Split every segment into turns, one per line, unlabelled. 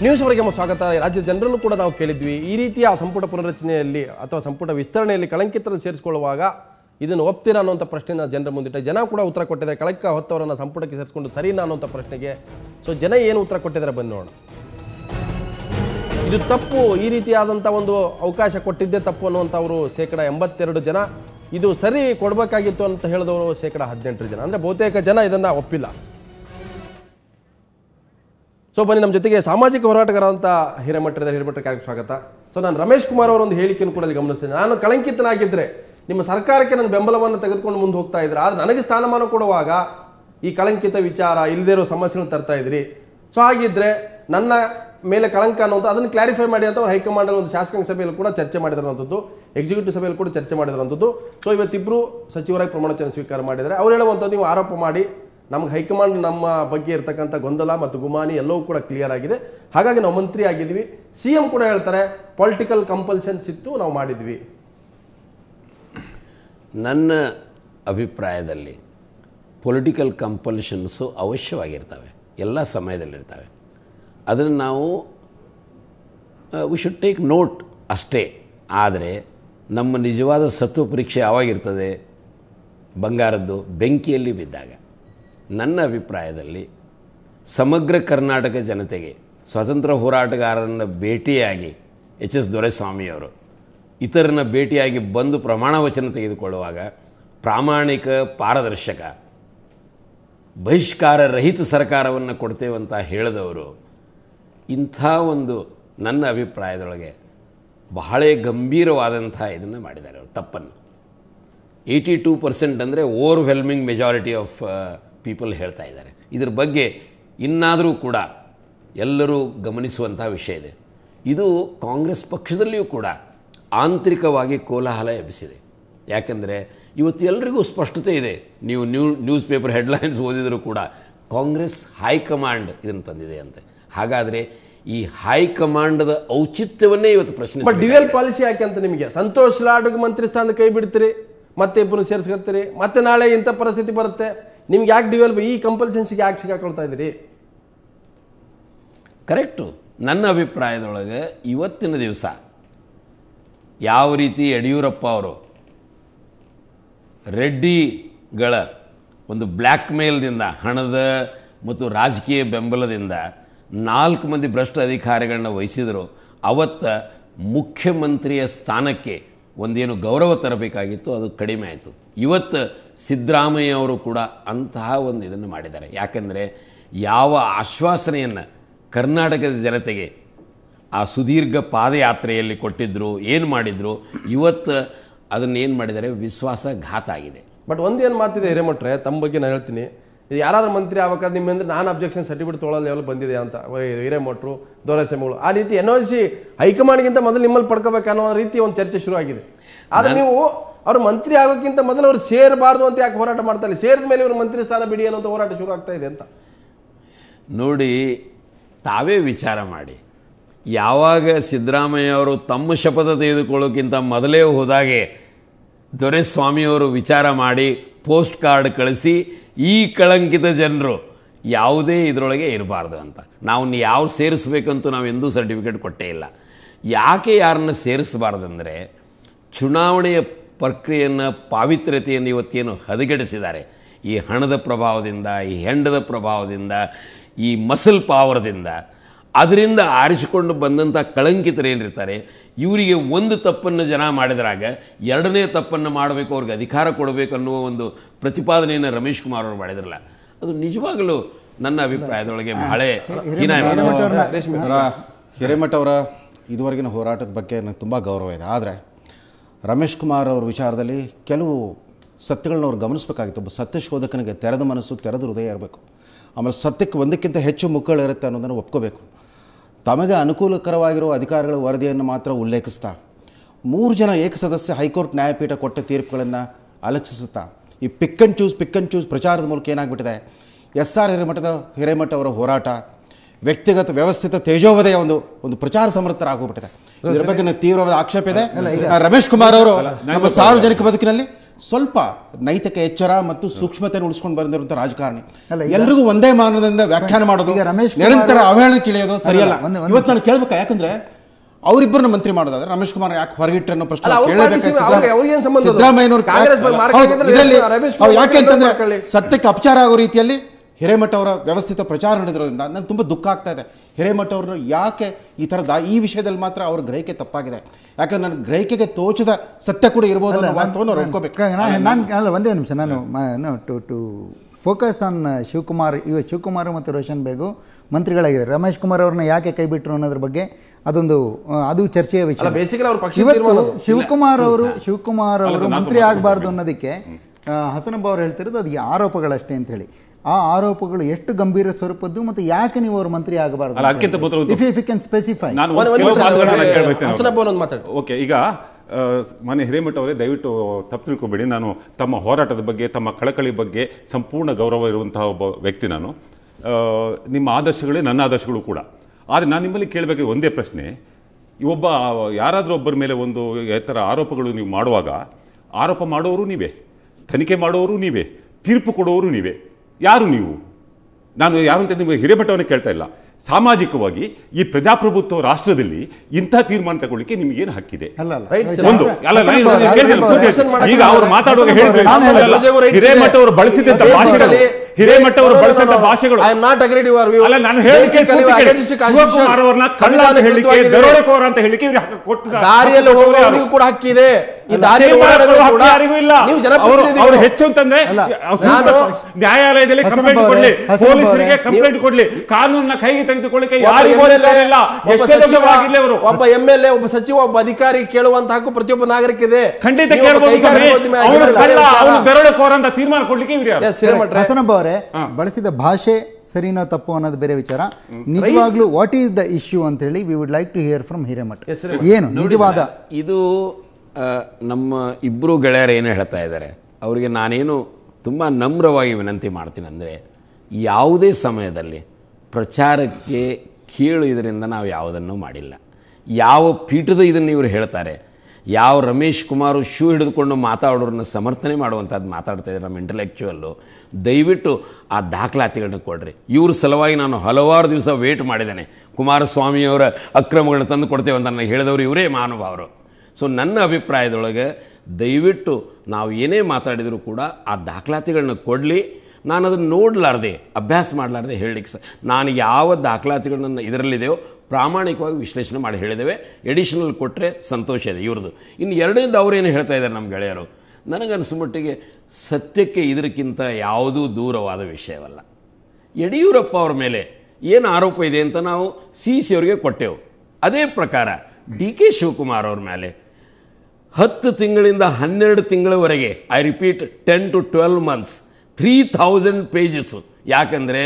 News ಅವರಿಗೆ ಸ್ವಾಗತ ರಾಜ್ಯದ ಜನರನ್ನು ಕೂಡ ನಾವು ಕೇಳಿದ್ವಿ ಈ ರೀತಿಯ ಸಂಪುಟ ಪುನರಚನೆಯಲ್ಲಿ ಅಥವಾ ಸಂಪುಟ ವಿಸ್ತರಣೆಯಲ್ಲಿ ಕಳಂಕಿತರನ್ನು ಸೇರಿಸಿಕೊಳ್ಳುವಾಗ ಇದನ್ನು ಒಪ್ತೀರಾ ಅನ್ನುವಂಥ ಪ್ರಶ್ನೆನ ಜನರ ಮುಂದಿಟ್ಟೆ ಜನ ಕೂಡ ಉತ್ತರ ಕೊಟ್ಟಿದ್ದಾರೆ ಕಳಂಕ ಹೊತ್ತವರನ್ನ ಸಂಪುಟಕ್ಕೆ ಸೇರಿಸಿಕೊಂಡು ಸರಿನಾ ಅನ್ನುವಂಥ ಪ್ರಶ್ನೆಗೆ ಸೊ ಜನ ಏನು ಉತ್ತರ ಕೊಟ್ಟಿದ್ದಾರೆ ಬನ್ನಿ ನೋಡೋಣ ಇದು ತಪ್ಪು ಈ ರೀತಿಯಾದಂಥ ಒಂದು ಅವಕಾಶ ಕೊಟ್ಟಿದ್ದೇ ತಪ್ಪು ಅನ್ನುವಂಥವರು ಶೇಕಡ ಎಂಬತ್ತೆರಡು ಜನ ಇದು ಸರಿ ಕೊಡಬೇಕಾಗಿತ್ತು ಅಂತ ಹೇಳಿದವರು ಶೇಕಡ ಹದಿನೆಂಟು ಜನ ಅಂದರೆ ಬಹುತೇಕ ಜನ ಇದನ್ನು ಒಪ್ಪಿಲ್ಲ ಸೊ ಬನ್ನಿ ನಮ್ಮ ಜೊತೆಗೆ ಸಾಮಾಜಿಕ ಹೋರಾಟಗಾರಂತ ಹಿರೇಮಠದ ಹಿರೇಮಠ ಕಾರ್ಯಕ್ಕೆ ಸ್ವಾಗತ ಸೊ ನಾನು ರಮೇಶ್ ಕುಮಾರ್ ಅವರ ಒಂದು ಹೇಳಿಕೆಯನ್ನು ಕೂಡ ಇಲ್ಲಿ ಗಮನಿಸ್ತೇನೆ ನಾನು ಕಳಂಕಿತನಾಗಿದ್ದರೆ ನಿಮ್ಮ ಸರ್ಕಾರಕ್ಕೆ ನನ್ನ ಬೆಂಬಲವನ್ನು ತೆಗೆದುಕೊಂಡು ಮುಂದೆ ಹೋಗ್ತಾ ಇದ್ರೆ ಆದ್ರೆ ನನಗೆ ಸ್ಥಾನಮಾನ ಕೊಡುವಾಗ ಈ ಕಳಂಕಿತ ವಿಚಾರ ಇಲ್ಲದೇ ಇರೋ ಸಮಸ್ಯೆಗಳನ್ನು ತರ್ತಾ ಇದ್ರಿ ಸೊ ಹಾಗಿದ್ರೆ ನನ್ನ ಮೇಲೆ ಕಳಂಕ ಅನ್ನೋದು ಅದನ್ನು ಕ್ಲಾರಿಫೈ ಮಾಡಿ ಅಂತ ಅವ್ರು ಹೈಕಮಾಂಡ್ ಒಂದು ಶಾಸಕಾಂಗ ಸಭೆಯಲ್ಲಿ ಕೂಡ ಚರ್ಚೆ ಮಾಡಿದಿರುವಂಥದ್ದು ಎಕ್ಸಿಕ್ಯೂಟಿವ್ ಸಭೆಯಲ್ಲಿ ಕೂಡ ಚರ್ಚೆ ಮಾಡಿದಿರುವಂಥದ್ದು ಸೊ ಇವತ್ತಿಬ್ಬರು ಸಚಿವರಾಗಿ ಪ್ರಮಾಣವಚನ ಸ್ವೀಕಾರ ಮಾಡಿದ್ದಾರೆ ಅವ್ರು ಹೇಳುವಂಥದ್ದು ನೀವು ಆರೋಪ ಮಾಡಿ ನಮ್ಗೆ ಹೈಕಮಾಂಡ್ ನಮ್ಮ ಬಗ್ಗೆ ಇರತಕ್ಕಂಥ ಗೊಂದಲ ಮತ್ತು ಗುಮಾನಿ ಎಲ್ಲವೂ ಕೂಡ ಕ್ಲಿಯರ್ ಆಗಿದೆ ಹಾಗಾಗಿ ನಾವು ಮಂತ್ರಿ ಆಗಿದ್ವಿ ಸಿ ಎಂ ಕೂಡ ಹೇಳ್ತಾರೆ ಪೊಲಿಟಿಕಲ್ ಕಂಪಲ್ಷನ್ಸ್ ಇತ್ತು ನಾವು ಮಾಡಿದ್ವಿ
ನನ್ನ ಅಭಿಪ್ರಾಯದಲ್ಲಿ ಪೊಲಿಟಿಕಲ್ ಕಂಪಲ್ಷನ್ಸು ಅವಶ್ಯವಾಗಿರ್ತವೆ ಎಲ್ಲ ಸಮಯದಲ್ಲಿರ್ತವೆ ಅದನ್ನು ನಾವು ವಿ ಶುಡ್ ಟೇಕ್ ನೋಟ್ ಅಷ್ಟೇ ಆದರೆ ನಮ್ಮ ನಿಜವಾದ ಸತ್ವ ಪರೀಕ್ಷೆ ಯಾವಾಗಿರ್ತದೆ ಬಂಗಾರದ್ದು ಬೆಂಕಿಯಲ್ಲಿ ಬಿದ್ದಾಗ ನನ್ನ ಅಭಿಪ್ರಾಯದಲ್ಲಿ ಸಮಗ್ರ ಕರ್ನಾಟಕ ಜನತೆಗೆ ಸ್ವಾತಂತ್ರ್ಯ ಹೋರಾಟಗಾರರನ್ನು ಭೇಟಿಯಾಗಿ ಎಚ್ ಎಸ್ ದೊರೆಸ್ವಾಮಿಯವರು ಇತರನ್ನ ಭೇಟಿಯಾಗಿ ಬಂದು ಪ್ರಮಾಣ ವಚನ ತೆಗೆದುಕೊಳ್ಳುವಾಗ ಪ್ರಾಮಾಣಿಕ ಪಾರದರ್ಶಕ ಬಹಿಷ್ಕಾರ ರಹಿತ ಸರ್ಕಾರವನ್ನು ಕೊಡ್ತೇವೆ ಅಂತ ಹೇಳಿದವರು ಇಂಥ ಒಂದು ನನ್ನ ಅಭಿಪ್ರಾಯದೊಳಗೆ ಬಹಳ ಗಂಭೀರವಾದಂಥ ಇದನ್ನು ಮಾಡಿದ್ದಾರೆ ಅವರು ತಪ್ಪನ್ನು ಏಯ್ಟಿ ಟೂ ಪರ್ಸೆಂಟ್ ಅಂದರೆ ಓವರ್ವೆಲ್ಮಿಂಗ್ ಮೆಜಾರಿಟಿ ಆಫ್ ಪೀಪಲ್ ಹೇಳ್ತಾ ಇದ್ದಾರೆ ಇದ್ರ ಬಗ್ಗೆ ಇನ್ನಾದರೂ ಕೂಡ ಎಲ್ಲರೂ ಗಮನಿಸುವಂಥ ವಿಷಯ ಇದೆ ಇದು ಕಾಂಗ್ರೆಸ್ ಪಕ್ಷದಲ್ಲಿಯೂ ಕೂಡ ಆಂತರಿಕವಾಗಿ ಕೋಲಾಹಲ ಎಬ್ಬಿಸಿದೆ ಯಾಕೆಂದರೆ ಇವತ್ತು ಎಲ್ರಿಗೂ ಸ್ಪಷ್ಟತೆ ಇದೆ ನೀವು ನ್ಯೂ ನ್ಯೂಸ್ ಪೇಪರ್ ಹೆಡ್ಲೈನ್ಸ್ ಓದಿದರೂ ಕೂಡ ಕಾಂಗ್ರೆಸ್ ಹೈಕಮಾಂಡ್ ಇದನ್ನು ತಂದಿದೆ ಅಂತೆ ಹಾಗಾದರೆ ಈ ಹೈಕಮಾಂಡದ ಔಚಿತ್ಯವನ್ನೇ ಇವತ್ತು ಪ್ರಶ್ನೆ
ಬಟ್ ಡಿವೆಲ್ ಪಾಲಿಸಿ ಯಾಕೆ ಅಂತ ನಿಮಗೆ ಸಂತೋಷ್ ಲಾಡ್ ಮಂತ್ರಿ ಸ್ಥಾನದ ಕೈ ಬಿಡ್ತೀರಿ ಮತ್ತೆ ಇಬ್ಬರು ಸೇರಿಸ್ಕೊಳ್ತೀರಿ ಮತ್ತೆ ನಾಳೆ ಇಂಥ ಪರಿಸ್ಥಿತಿ ಬರುತ್ತೆ ನಿಮ್ಗೆ ಯಾಕೆ ಡಿವೆಲ್ ಈ ಕಂಪಲ್ಸನ್ಸಿಗೆ ಯಾಕೆ ಸಿಗಾಕೊಳ್ತಾ ಇದ್ದೀರಿ
ಕರೆಕ್ಟು ನನ್ನ ಅಭಿಪ್ರಾಯದೊಳಗೆ ಇವತ್ತಿನ ದಿವಸ ಯಾವ ರೀತಿ ಯಡಿಯೂರಪ್ಪ ಅವರು ರೆಡ್ಡಿಗಳ ಒಂದು ಬ್ಲ್ಯಾಕ್ ಮೇಲ್ದಿಂದ ಹಣದ ಮತ್ತು ರಾಜಕೀಯ ಬೆಂಬಲದಿಂದ ನಾಲ್ಕು ಮಂದಿ ಭ್ರಷ್ಟ ಅಧಿಕಾರಿಗಳನ್ನ ವಹಿಸಿದರು ಅವತ್ತ ಮುಖ್ಯಮಂತ್ರಿಯ ಸ್ಥಾನಕ್ಕೆ ಒಂದೇನು ಗೌರವ ತರಬೇಕಾಗಿತ್ತು ಅದು ಕಡಿಮೆ ಆಯಿತು ಇವತ್ತು ಸಿದ್ದರಾಮಯ್ಯ ಅವರು ಕೂಡ ಅಂತಹ ಒಂದು ಇದನ್ನು ಮಾಡಿದ್ದಾರೆ ಯಾಕೆಂದರೆ ಯಾವ ಆಶ್ವಾಸನೆಯನ್ನು ಕರ್ನಾಟಕದ ಜನತೆಗೆ ಆ ಸುದೀರ್ಘ ಪಾದಯಾತ್ರೆಯಲ್ಲಿ ಕೊಟ್ಟಿದ್ದರು ಏನು ಮಾಡಿದರು ಇವತ್ತು ಅದನ್ನು ಏನು ಮಾಡಿದ್ದಾರೆ ವಿಶ್ವಾಸಘಾತ ಆಗಿದೆ
ಬಟ್ ಒಂದೇನು ಮಾತಿದೆ ಹಿರೇಮಠ್ರೆ ತಮ್ಮ ಬಗ್ಗೆ ನಾನು ಹೇಳ್ತೀನಿ ಇದು ಯಾರಾದ್ರೂ ಮಂತ್ರಿ ಆಗ್ಬೇಕಾದ್ರೆ ನಿಮ್ಮ ಅಂದ್ರೆ ನಾನು ಅಬ್ಜೆಕ್ಷನ್ ಸರ್ಟಿಫಿಕೇಟ್ ತೊಗೊಳ್ಳೋ ಲೆವೆಲ್ ಬಂದಿದೆ ಅಂತ ವೈ- ಹಿರೇಮಠರು ದೊರೆಸೆಮಗಳು ಆ ರೀತಿ ಎನ್ ಸಿ ಹೈಕಮಾಂಡ್ಗಿಂತ ಮೊದಲು ನಿಮ್ಮಲ್ಲಿ ಪಡ್ಕೋಬೇಕು ಅನ್ನೋ ರೀತಿ ಒಂದು ಚರ್ಚೆ ಶುರು ಆಗಿದೆ ಆದ್ರೆ ನೀವು ಅವ್ರು ಮಂತ್ರಿ ಆಗೋಕ್ಕಿಂತ ಮೊದಲು ಅವ್ರು ಸೇರಬಾರ್ದು ಅಂತ ಯಾಕೆ ಹೋರಾಟ ಮಾಡ್ತಾರೆ ಸೇರಿದ ಮೇಲೆ ಇವರು ಮಂತ್ರಿ ಸ್ಥಾನ ಬಿಡಿ ಅನ್ನೋ ಹೋರಾಟ ಶುರು ಆಗ್ತಾ ಇದೆ ಅಂತ
ನೋಡಿ ತಾವೇ ವಿಚಾರ ಮಾಡಿ ಯಾವಾಗ ಸಿದ್ದರಾಮಯ್ಯ ಅವರು ತಮ್ಮ ಶಪಥ ತೆಗೆದುಕೊಳ್ಳೋಕ್ಕಿಂತ ಮೊದಲೇ ಹೋದಾಗೆ ದೊರೆಸ್ವಾಮಿಯವರು ವಿಚಾರ ಮಾಡಿ ಪೋಸ್ಟ್ ಕಾರ್ಡ್ ಕಳಿಸಿ ಈ ಕಳಂಕಿತ ಜನರು ಯಾವುದೇ ಇದರೊಳಗೆ ಇರಬಾರ್ದು ಅಂತ ನಾವು ಯಾವ ಸೇರಿಸ್ಬೇಕಂತೂ ನಾವು ಎಂದೂ ಸರ್ಟಿಫಿಕೇಟ್ ಕೊಟ್ಟೇ ಇಲ್ಲ ಯಾಕೆ ಯಾರನ್ನ ಸೇರಿಸಬಾರ್ದಂದರೆ ಚುನಾವಣೆಯ ಪ್ರಕ್ರಿಯೆಯನ್ನು ಪಾವಿತ್ರ್ಯತೆಯನ್ನು ಇವತ್ತೇನು ಹದಗೆಡಿಸಿದ್ದಾರೆ ಈ ಹಣದ ಪ್ರಭಾವದಿಂದ ಈ ಹೆಂಡದ ಪ್ರಭಾವದಿಂದ ಈ ಮಸಲ್ ಪಾವರದಿಂದ ಅದರಿಂದ ಆರಿಸಿಕೊಂಡು ಬಂದಂಥ ಕಳಂಕಿತರೇನಿರ್ತಾರೆ ಇವರಿಗೆ ಒಂದು ತಪ್ಪನ್ನು ಜನ ಮಾಡಿದ್ರಾಗ ಎರಡನೇ ತಪ್ಪನ್ನು ಮಾಡಬೇಕು ಅವ್ರಿಗೆ ಅಧಿಕಾರ ಕೊಡಬೇಕು ಅನ್ನುವ ಒಂದು ಪ್ರತಿಪಾದನೆಯನ್ನು ರಮೇಶ್ ಕುಮಾರ್ ಅವರು ಮಾಡಿದ್ರಲ್ಲ ಅದು ನಿಜವಾಗಲೂ ನನ್ನ ಅಭಿಪ್ರಾಯದೊಳಗೆ ಬಹಳ ಹೀನಾಯ
ಅವರ ಹಿರೇಮಠ ಅವರ ಇದುವರೆಗಿನ ಹೋರಾಟದ ಬಗ್ಗೆ ನನಗೆ ತುಂಬ ಗೌರವ ಇದೆ ಆದರೆ ರಮೇಶ್ ಕುಮಾರ್ ಅವ್ರ ವಿಚಾರದಲ್ಲಿ ಕೆಲವು ಸತ್ಯಗಳನ್ನ ಅವ್ರು ಗಮನಿಸಬೇಕಾಗಿತ್ತು ಒಬ್ಬ ಸತ್ಯ ಶೋಧಕನಿಗೆ ತೆರೆದ ಮನಸ್ಸು ತೆರೆದ ಹೃದಯ ಇರಬೇಕು ಆಮೇಲೆ ಸತ್ಯಕ್ಕೆ ಒಂದಕ್ಕಿಂತ ಹೆಚ್ಚು ಮುಕ್ಕಳಿರುತ್ತೆ ಅನ್ನೋದನ್ನು ಒಪ್ಕೋಬೇಕು ತಮಗೆ ಅನುಕೂಲಕರವಾಗಿರುವ ಅಧಿಕಾರಿಗಳ ವರದಿಯನ್ನು ಮಾತ್ರ ಉಲ್ಲೇಖಿಸ್ತಾ ಮೂರು ಜನ ಏಕಸದಸ್ಯ ಹೈಕೋರ್ಟ್ ನ್ಯಾಯಪೀಠ ಕೊಟ್ಟ ತೀರ್ಪುಗಳನ್ನು ಅಲಕ್ಷಿಸುತ್ತಾ ಈ pick and choose pick and choose ಪ್ರಚಾರದ ಮೂಲಕ ಏನಾಗ್ಬಿಟ್ಟಿದೆ ಎಸ್ ಆರ್ ಹಿರೇಮಠದ ಹಿರೇಮಠ ಅವರ ಹೋರಾಟ ವ್ಯಕ್ತಿಗತ ವ್ಯವಸ್ಥಿತ ತೇಜೋವಧೆಯ ಒಂದು ಒಂದು ಪ್ರಚಾರ ಸಮರ್ಥರಾಗೋಗ್ಬಿಟ್ಟಿದೆ ಇದರ ಬಗ್ಗೆ ನನಗೆ ತೀವ್ರವಾದ ಆಕ್ಷೇಪ ಇದೆ ಆ, ರಮೇಶ್ ಕುಮಾರ್ ಅವರು ನಮ್ಮ ಸಾರ್ವಜನಿಕ ಬದುಕಿನಲ್ಲಿ ಸ್ವಲ್ಪ ನೈತಿಕ ಎಚ್ಚರ ಮತ್ತು ಸೂಕ್ಷ್ಮತೆ ಉಳಿಸ್ಕೊಂಡು ಬಂದಿರುವಂತ ರಾಜಕಾರಣಿ
ಅಲ್ಲ, ಈಗ-
ಎಲ್ರಿಗೂ ಒಂದೇ ಮಾನದಿಂದ ವ್ಯಾಖ್ಯಾನ ಮಾಡೋದು
ಈಗ ರಮೇಶ್ ಕುಮಾರ್
ನಿರಂತರ
ಅವರು-
ಅವಹೇಳನ ಕಿಳಿಯೋದು ಸರಿಯಲ್ಲ
ಅಲ್ಲ, ಒಂದು- ಒಂದು-
ಇವತ್ತು ನಾನು ಕೇಳ್ಬೇಕಾ ಯಾಕಂದ್ರೆ ಅವರಿಬ್ಬರನ್ನ ಮಂತ್ರಿ ಮಾಡೋದಾದ್ರೆ ರಮೇಶ್ ಕುಮಾರ್ ಯಾಕೆ ಹೊರಗಿಟ್ರೆ ಅನ್ನೋ ಪ್ರಶ್ನೆ
ಅಲ್ಲ, ಅವ್ರ
ಕೇಳಬೇಕಾಯ್ತು
ಪಾರ್ಟಿ
ಸಿದ್ದರಾಮಯ್ಯ-
ಅವ್ರಿಗೆ- ಅವ್ರಿಗೇನ್ ಸಂಬಂಧ ಅದು?
ಸಿದ್ದರಾಮಯ್ಯನವ್ರು
ಕಾಂಗ್ರೆಸ್ ಬಗ್ಗೆ ಮಾರ್ಕೆಟಿಂದ
ಹೌದು, ಇದರಲ್ಲಿ
ರಮೇಶ್
ಅವ್ರು
ಕುಮಾರ್
ಯಾಕೆ ಅಂತಂದ್ರೆ
ಮಾಡ್ಕೊಳ್ಳಿ.
ಸತ್ಯಕ್ಕೆ ಅಪಚಾರ ಆಗೋ ರೀತಿಯಲ್ಲಿ ಹಿರೇಮಠ ಅವರ ವ್ಯವಸ್ಥಿತ ಪ್ರಚಾರ ನಡೆದಿರೋದ್ರಿಂದ ನನಗೆ ತುಂಬ ದುಃಖ ಆಗ್ತಾ ಇದೆ ಹಿರೇಮಠ ಅವರು ಯಾಕೆ ಈ ಥರದ ಈ ವಿಷಯದಲ್ಲಿ ಮಾತ್ರ ಅವ್ರ ಗ್ರಹಿಕೆ ತಪ್ಪಾಗಿದೆ ಯಾಕಂದ್ರೆ ನನ್ನ ಗ್ರಹಿಕೆಗೆ ತೋಚದ ಸತ್ಯ ಕೂಡ ಇರ್ಬೋದು ಅನ್ನೋ ವಾಸ್ತವವನ್ನು ಅವ್ರು ಒಪ್ಕೋಬೇಕು
ನಾನು ಅಲ್ಲ ಒಂದೇ ನಿಮಿಷ ನಾನು to to focus on Shivakumar ಇವ ಶಿವಕುಮಾರ್ ಮತ್ತು ರೋಷನ್ ಬೇಗು ಮಂತ್ರಿಗಳಾಗಿದ್ದಾರೆ ರಮೇಶ್ ಕುಮಾರ್ ಅವ್ರನ್ನ ಯಾಕೆ ಕೈ ಬಿಟ್ರು ಅನ್ನೋದ್ರ ಬಗ್ಗೆ ಅದೊಂದು ಆ, ಅದು ಚರ್ಚೆಯ ವಿಷಯ
ಅಲ್ಲ, basically ಅವ್ರ ಪಕ್ಷದ
ಇವತ್ತು
ತೀರ್ಮಾನ ಅದು.
ಶಿವಕುಮಾರ್ ಅವರು ಶಿವಕುಮಾರ್ ಅವರು
ನಾನು
ಮಂತ್ರಿ
ಸ್ವಲ್ಪ
ಆಗಬಾರ್ದು ಅನ್ನೋದಕ್ಕೆ ಆ, ಹಸನಬ್ಬ ಅವ್ರು ಹೇಳ್ತಿರೋದು ಅದು ಈ ಆರೋಪಗಳಷ್ಟೇ ಅಂತ ಹೇಳಿ ಆ ಆರೋಪಗಳು ಎಷ್ಟು ಗಂಭೀರ ಸ್ವರೂಪದ್ದು ಮತ್ತು ಯಾಕೆ ನೀವು ಅವರು ಮಂತ್ರಿ ಆಗಬಾರ್ದು
ಅಲ್ಲ, ಅದಕ್ಕಿಂತ ಮೊದಲು ಒಂದು-
ಇಫ್ ಇಫ್ ಕ್ಯಾನ್ ಸ್ಪೆಸಿಫೈ
ನಾನು
ಒಂದು-
ಒಂದು
ಒಂದು
ಕೆಲವು
ನಿಮಿಷ
ಮಾತುಗಳನ್ನ
ಅವ್ರಿಗೆ
ಕೇಳಬಯಸ್ತೇನೆ
ಹಸನಪ್ಪ ಅವ್ರನ್ನ ಮಾತಾಡಿ.
ಓಕೆ ಈಗ ಆ, ಮಾನ್ಯ ಹಿರೇಮಠ ಅವರೇ ದಯವಿಟ್ಟು ತಪ್ಪು ತಿಳ್ಕೊಬೇಡಿ ನಾನು ತಮ್ಮ ಹೋರಾಟದ ಬಗ್ಗೆ ತಮ್ಮ ಕಳಕಳಿ ಬಗ್ಗೆ ಸಂಪೂರ್ಣ ಗೌರವ ಇರುವಂತಹ ಒಬ್ಬ ವ್ಯಕ್ತಿ ನಾನು ಆ, ನಿಮ್ಮ ಆದರ್ಶಗಳೇ ನನ್ನ ಆದರ್ಶಗಳು ಕೂಡ ಆದರೆ ನಾನು ನಿಮ್ಮಲ್ಲಿ ಕೇಳಬೇಕು ಒಂದೇ ಪ್ರಶ್ನೆ ಈ ಒಬ್ಬ ಯಾರಾದರೂ ಒಬ್ಬರ ಮೇಲೆ ಒಂದು ಈ ಥರ ಆರೋಪಗಳು ನೀವು ಮಾಡುವಾಗ ಆರೋಪ ಮಾಡೋರು ನೀವೇ ತನಿಖೆ ಮಾಡೋರು ನೀವೇ ತೀರ್ಪು ಕೊಡೋರು ನೀವೇ ಯಾರು ನೀವು ನಾನು ಯಾರು ಅಂತ ನಿಮಗೆ ಹಿರೇಮಠವನ್ನೇ ಕೇಳ್ತಾ ಇಲ್ಲ ಸಾಮಾಜಿಕವಾಗಿ ಈ ಪ್ರಜಾಪ್ರಭುತ್ವ ರಾಷ್ಟ್ರದಲ್ಲಿ ಇಂಥ ತೀರ್ಮಾನ ತಗೊಳ್ಳಿಕ್ಕೆ ನಿಮಗೇನು ಹಕ್ಕಿದೆ
ಅಲ್ಲ ಅಲ್ಲ
Right, sir.
ಒಂದು ಅಲ್ಲ ನಾನು
ಹಸನಪ್ಪ ಅವ್ರೆ,
ಕೇಳ್ತೀನಿ,
ಹಸನಪ್ಪ ಅವ್ರೆ,
ಕೇಳ್ತೀನಿ.
ಮಾಡಕ್ಕೆ
ಈಗ ಅವ್ರು ಮಾತಾಡುವಾಗ
ಹಸನಪ್ಪ
ಹೇಳಿದ್ರು
ಅವ್ರೆ, ನಾನು
ಅಲ್ಲ,
ಹೇಳಿದ್ದು rights ಇದೆ.
ಹಿರೇಮಠ ಅವರು ಬಳಸಿದಂತ
Basically,
ಭಾಷೆಗಳು ಹಿರೇಮಠ ಅವರು
no, no, no,
ಬಳಸಿದಂತ
no.
ಭಾಷೆಗಳು
I am not agreed with your view.
ಅಲ್ಲ ನಾನು ಹೇಳಿಕೆ
Basically,
ಪೂರ್ತಿ ಕೇಳಿ.
against constitution.
ಶಿವಕುಮಾರ್ ಅವರನ್ನ ಕಳ್ಳ ಅಂತ ಹೇಳಿಕೆ
ಸಂವಿಧಾನಕ್ಕೆ
ದರೋಡೆಕೋರ ಅಂತ ಹೇಳಿಕೆ ಇವ್ರು ಹಕ್ಕು ಕೊಟ್ಟಿದ್ದಾರೆ.
ದಾರಿಯಲ್ಲಿ
ಹಕ್ಕು ಕೊಟ್ಟವರು ಯಾರು?
ಹೋಗೋರಿಗೂ ಕೂಡ ಹಕ್ಕಿದೆ ಈ
ಅಲ್ಲ,
ದಾರಿಯಲ್ಲಿ
ತೀರ್ಮಾನ
ಓಡಾಡೋರು
ಕೊಡುವ ಹಕ್ಕು
ಕೂಡ
ಯಾರಿಗೂ ಇಲ್ಲ
ನೀವು
ಅವರು
ಜನಪ್ರತಿನಿಧಿಗಳು.
ಅವರು ಹೆಚ್ಚು ಅಂತಂದ್ರೆ
ಅಲ್ಲ,
ಅವ್ರು
ನಾನು-
ನ್ಯಾಯಾಲಯದಲ್ಲಿ
ಹಸನಪ್ಪ
ಕಂಪ್ಲೇಂಟ್
ಅವರೇ,
ಕೊಡ್ಲಿ
ಹಸನಪ್ಪ
ಪೊಲೀಸರಿಗೆ
ಅವರೇ,
ಕಂಪ್ಲೇಂಟ್ ಕೊಡ್ಲಿ ಕಾನೂನನ್ನ ಕೈಗೆ ತೆಗೆದುಕೊಳ್ಳಿಕ್ಕೆ
ಒಬ್ಬ
ಯಾರಿಗೂ
MLA,
ಅಧಿಕಾರ ಇಲ್ಲ
ಒಬ್ಬ
ಎಷ್ಟೇ
ಸಚಿವ,
ದೊಡ್ಡವರಾಗಿರ್ಲಿ ಅವರು
ಒಬ್ಬ ಎಂ ಎಲ್ ಎ ಒಬ್ಬ ಸಚಿವ ಒಬ್ಬ ಅಧಿಕಾರಿ ಕೇಳುವಂತ ಹಕ್ಕು ಪ್ರತಿಯೊಬ್ಬ ನಾಗರಿಕಿದೆ
ಖಂಡಿತ
ನೀವು ಒಬ್ಬ
ಕೇಳ್ಬೋದು ಸ್ವಾಮಿ.
ಕೈಗಾರಿಕೋದ್ಯಮಿ
ಅವನು
ಆಗಿರಲ್ಲ,
ಕಳ್ಳ
ವಿಚಾರ.
ಅವನು ದರೋಡೆಕೋರ ಅಂತ ತೀರ್ಮಾನ ಕೊಡ್ಲಿಕ್ಕೆ ಇವ್ರು ಯಾರು
Yes, ಹಿರೇಮಠ್ರೆ.
ಹಸನಬ್ಬ ಅವರೇ ಬಳಸಿದ ಭಾಷೆ ಸರಿನೋ ತಪ್ಪು ಅನ್ನೋದು ಬೇರೆ ವಿಚಾರ ನಿಜವಾಗ್ಲೂ ವಾಟ್ ಈಸ್ ದ ಇಶ್ಯೂ ಅಂತ ಹೇಳಿ we would like to hear from Hiremath
Yes, Hiremath.
ಏನು ನಿಜವಾದ
ಇದು ಆ, ನಮ್ಮ ಇಬ್ಬರು ಗೆಳೆಯರು ಏನು ಹೇಳ್ತಾ ಇದ್ದಾರೆ ಅವರಿಗೆ ನಾನೇನು ತುಂಬ ನಮ್ರವಾಗಿ ವಿನಂತಿ ಮಾಡ್ತೀನಿ ಅಂದರೆ ಯಾವುದೇ ಸಮಯದಲ್ಲಿ ಪ್ರಚಾರಕ್ಕೆ ಕೀಳು ಇದರಿಂದ ನಾವು ಯಾವುದನ್ನು ಮಾಡಿಲ್ಲ ಯಾವ ಪೀಠದ ಇದನ್ನು ಇವರು ಹೇಳ್ತಾರೆ ಯಾವ ರಮೇಶ್ ಕುಮಾರು ಶೂ ಹಿಡಿದುಕೊಂಡು ಮಾತಾಡೋರನ್ನ ಸಮರ್ಥನೆ ಮಾಡುವಂಥದ್ದು ಮಾತಾಡ್ತಾ ಇದ್ದಾರೆ ನಮ್ಮ ಇಂಟಲೆಕ್ಚುವಲ್ಲು ದಯವಿಟ್ಟು ಆ ದಾಖಲಾತಿಗಳನ್ನ ಕೊಡ್ರಿ ಇವ್ರ ಸಲುವಾಗಿ ನಾನು ಹಲವಾರು ದಿವಸ ವೇಟ್ ಮಾಡಿದ್ದೇನೆ ಕುಮಾರಸ್ವಾಮಿಯವರ ಅಕ್ರಮಗಳನ್ನ ತಂದು ಕೊಡ್ತೇವೆ ಅಂತ ನನಗೆ ಹೇಳಿದವರು ಇವರೇ ಮಹಾನುಭಾವರು ಸೊ ನನ್ನ ಅಭಿಪ್ರಾಯದೊಳಗೆ ದಯವಿಟ್ಟು ನಾವು ಏನೇ ಮಾತಾಡಿದರೂ ಕೂಡ ಆ ದಾಖಲಾತಿಗಳನ್ನ ಕೊಡಲಿ ನಾನು ಅದನ್ನು ನೋಡಲಾರ್ದೆ ಅಭ್ಯಾಸ ಮಾಡಲಾರ್ದೆ ಹೇಳಲಿಕ್ಕೆ ಸ ನಾನು ಯಾವ ದಾಖಲಾತಿಗಳನ್ನ ಇದರಲ್ಲಿದೆಯೋ ಪ್ರಾಮಾಣಿಕವಾಗಿ ವಿಶ್ಲೇಷಣೆ ಮಾಡಿ ಹೇಳಿದ್ದೇವೆ ಎಡಿಷನಲ್ ಕೊಟ್ಟರೆ ಸಂತೋಷ ಇದೆ ಇವ್ರದ್ದು ಇನ್ನು ಎರಡನೇದು ಅವರೇನು ಹೇಳ್ತಾ ಇದ್ದಾರೆ ನಮ್ಮ ಗೆಳೆಯರು ನನಗನ್ಸೋ ಮಟ್ಟಿಗೆ ಸತ್ಯಕ್ಕೆ ಇದಕ್ಕಿಂತ ಯಾವುದೂ ದೂರವಾದ ವಿಷಯವಲ್ಲ ಯಡಿಯೂರಪ್ಪ ಅವ್ರ ಮೇಲೆ ಏನು ಆರೋಪ ಇದೆ ಅಂತ ನಾವು ಸಿ ಸಿ ಅವರಿಗೆ ಕೊಟ್ಟೆವು ಅದೇ ಪ್ರಕಾರ ಡಿ ಕೆ ಶಿವಕುಮಾರ್ ಅವ್ರ ಮೇಲೆ ಹತ್ತು ತಿಂಗಳಿಂದ ಹನ್ನೆರಡು ತಿಂಗಳವರೆಗೆ I repeat ten to twelve months three thousand pages ಯಾಕಂದರೆ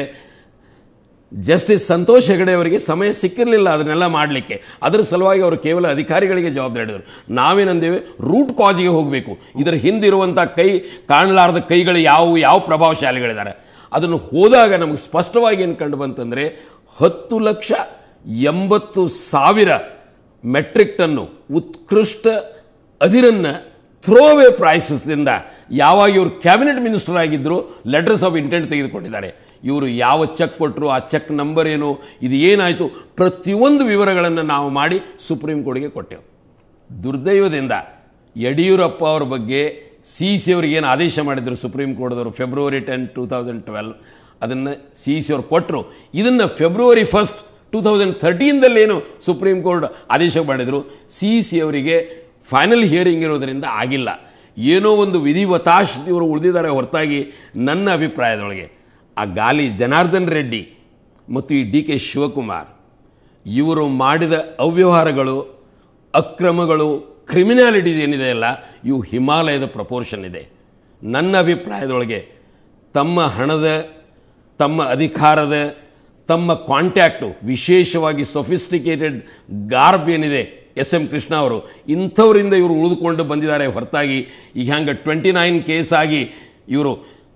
ಜಸ್ಟಿಸ್ ಸಂತೋಷ್ ಹೆಗಡೆ ಅವರಿಗೆ ಸಮಯ ಸಿಕ್ಕಿರಲಿಲ್ಲ ಅದನ್ನೆಲ್ಲ ಮಾಡಲಿಕ್ಕೆ ಅದರ ಸಲುವಾಗಿ ಅವರು ಕೇವಲ ಅಧಿಕಾರಿಗಳಿಗೆ ಜವಾಬ್ದಾರಿ ಹಿಡಿದರು ನಾವೇನಂದೇವೆ ರೂಟ್ ಕಾಜಿಗೆ ಹೋಗಬೇಕು ಇದರ ಹಿಂದಿರುವಂಥ ಕೈ ಕಾಣಲಾರದ ಕೈಗಳು ಯಾವುವು ಯಾವ ಪ್ರಭಾವಶಾಲಿಗಳಿದ್ದಾರೆ ಅದನ್ನು ಹೋದಾಗ ನಮಗೆ ಸ್ಪಷ್ಟವಾಗಿ ಏನು ಕಂಡು ಬಂತಂದರೆ ಹತ್ತು ಲಕ್ಷ ಎಂಬತ್ತು ಸಾವಿರ ಮೆಟ್ರಿಕ್ ಟನ್ನು ಉತ್ಕೃಷ್ಟ ಅದಿರನ್ನು ಥ್ರೋವೇ ಪ್ರೈಸಸ್ದಿಂದ ಯಾವಾಗ ಇವರು ಕ್ಯಾಬಿನೆಟ್ ಮಿನಿಸ್ಟರ್ ಆಗಿದ್ದರು ಲೆಟರ್ಸ್ ಆಫ್ ಇಂಟೆಂಟ್ ತೆಗೆದುಕೊಂಡಿದ್ದಾರೆ ಇವರು ಯಾವ ಚೆಕ್ ಕೊಟ್ಟರು ಆ ಚೆಕ್ ನಂಬರ್ ಏನು ಇದು ಏನಾಯಿತು ಪ್ರತಿಯೊಂದು ವಿವರಗಳನ್ನು ನಾವು ಮಾಡಿ ಸುಪ್ರೀಂ ಕೋರ್ಟ್ಗೆ ಕೊಟ್ಟೆವು ದುರ್ದೈವದಿಂದ ಯಡಿಯೂರಪ್ಪ ಅವ್ರ ಬಗ್ಗೆ ಸಿ ಸಿ ಅವ್ರಿಗೆ ಏನು ಆದೇಶ ಮಾಡಿದ್ರು ಸುಪ್ರೀಂ ಕೋರ್ಟ್ದವರು February ten two thousand twelve ಅದನ್ನು ಸಿ ಸಿ ಅವ್ರು ಕೊಟ್ಟರು ಇದನ್ನು ಫೆಬ್ರವರಿ ಫಸ್ಟ್ ಟೂ ತೌಸಂಡ್ ಥರ್ಟೀನ್ದಲ್ಲೇನು ಸುಪ್ರೀಂ ಕೋರ್ಟ್ ಆದೇಶ ಮಾಡಿದರು ಸಿ ಸಿ ಅವರಿಗೆ ಫೈನಲ್ ಹಿಯರಿಂಗ್ ಇರೋದರಿಂದ ಆಗಿಲ್ಲ ಏನೋ ಒಂದು ವಿಧಿವತಾಶ್ ಇವರು ಉಳಿದಿದ್ದಾರೆ ಹೊರತಾಗಿ ನನ್ನ ಅಭಿಪ್ರಾಯದೊಳಗೆ ಆ ಗಾಲಿ ಜನಾರ್ದನ್ ರೆಡ್ಡಿ ಮತ್ತು ಈ ಡಿ ಕೆ ಶಿವಕುಮಾರ್ ಇವರು ಮಾಡಿದ ಅವ್ಯವಹಾರಗಳು ಅಕ್ರಮಗಳು ಕ್ರಿಮಿನಾಲಿಟೀಸ್ ಏನಿದೆ ಅಲ್ಲ ಇವು ಹಿಮಾಲಯದ ಪ್ರಪೋರ್ಷನ್ ಇದೆ ನನ್ನ ಅಭಿಪ್ರಾಯದೊಳಗೆ ತಮ್ಮ ಹಣದ ತಮ್ಮ ಅಧಿಕಾರದ ತಮ್ಮ ಕಾಂಟ್ಯಾಕ್ಟು ವಿಶೇಷವಾಗಿ ಸೊಫಿಸ್ಟಿಕೇಟೆಡ್ ಗಾರ್ಬ್ ಏನಿದೆ ಎಸ್ ಎಂ ಕೃಷ್ಣ ಅವರು ಇಂಥವರಿಂದ ಇವರು ಉಳಿದುಕೊಂಡು ಬಂದಿದ್ದಾರೆ ಹೊರತಾಗಿ ಈಗ ಹಂಗೆ ಟ್ವೆಂಟಿ ನೈನ್ ಕೇಸ್ ಆಗಿ ಇವರು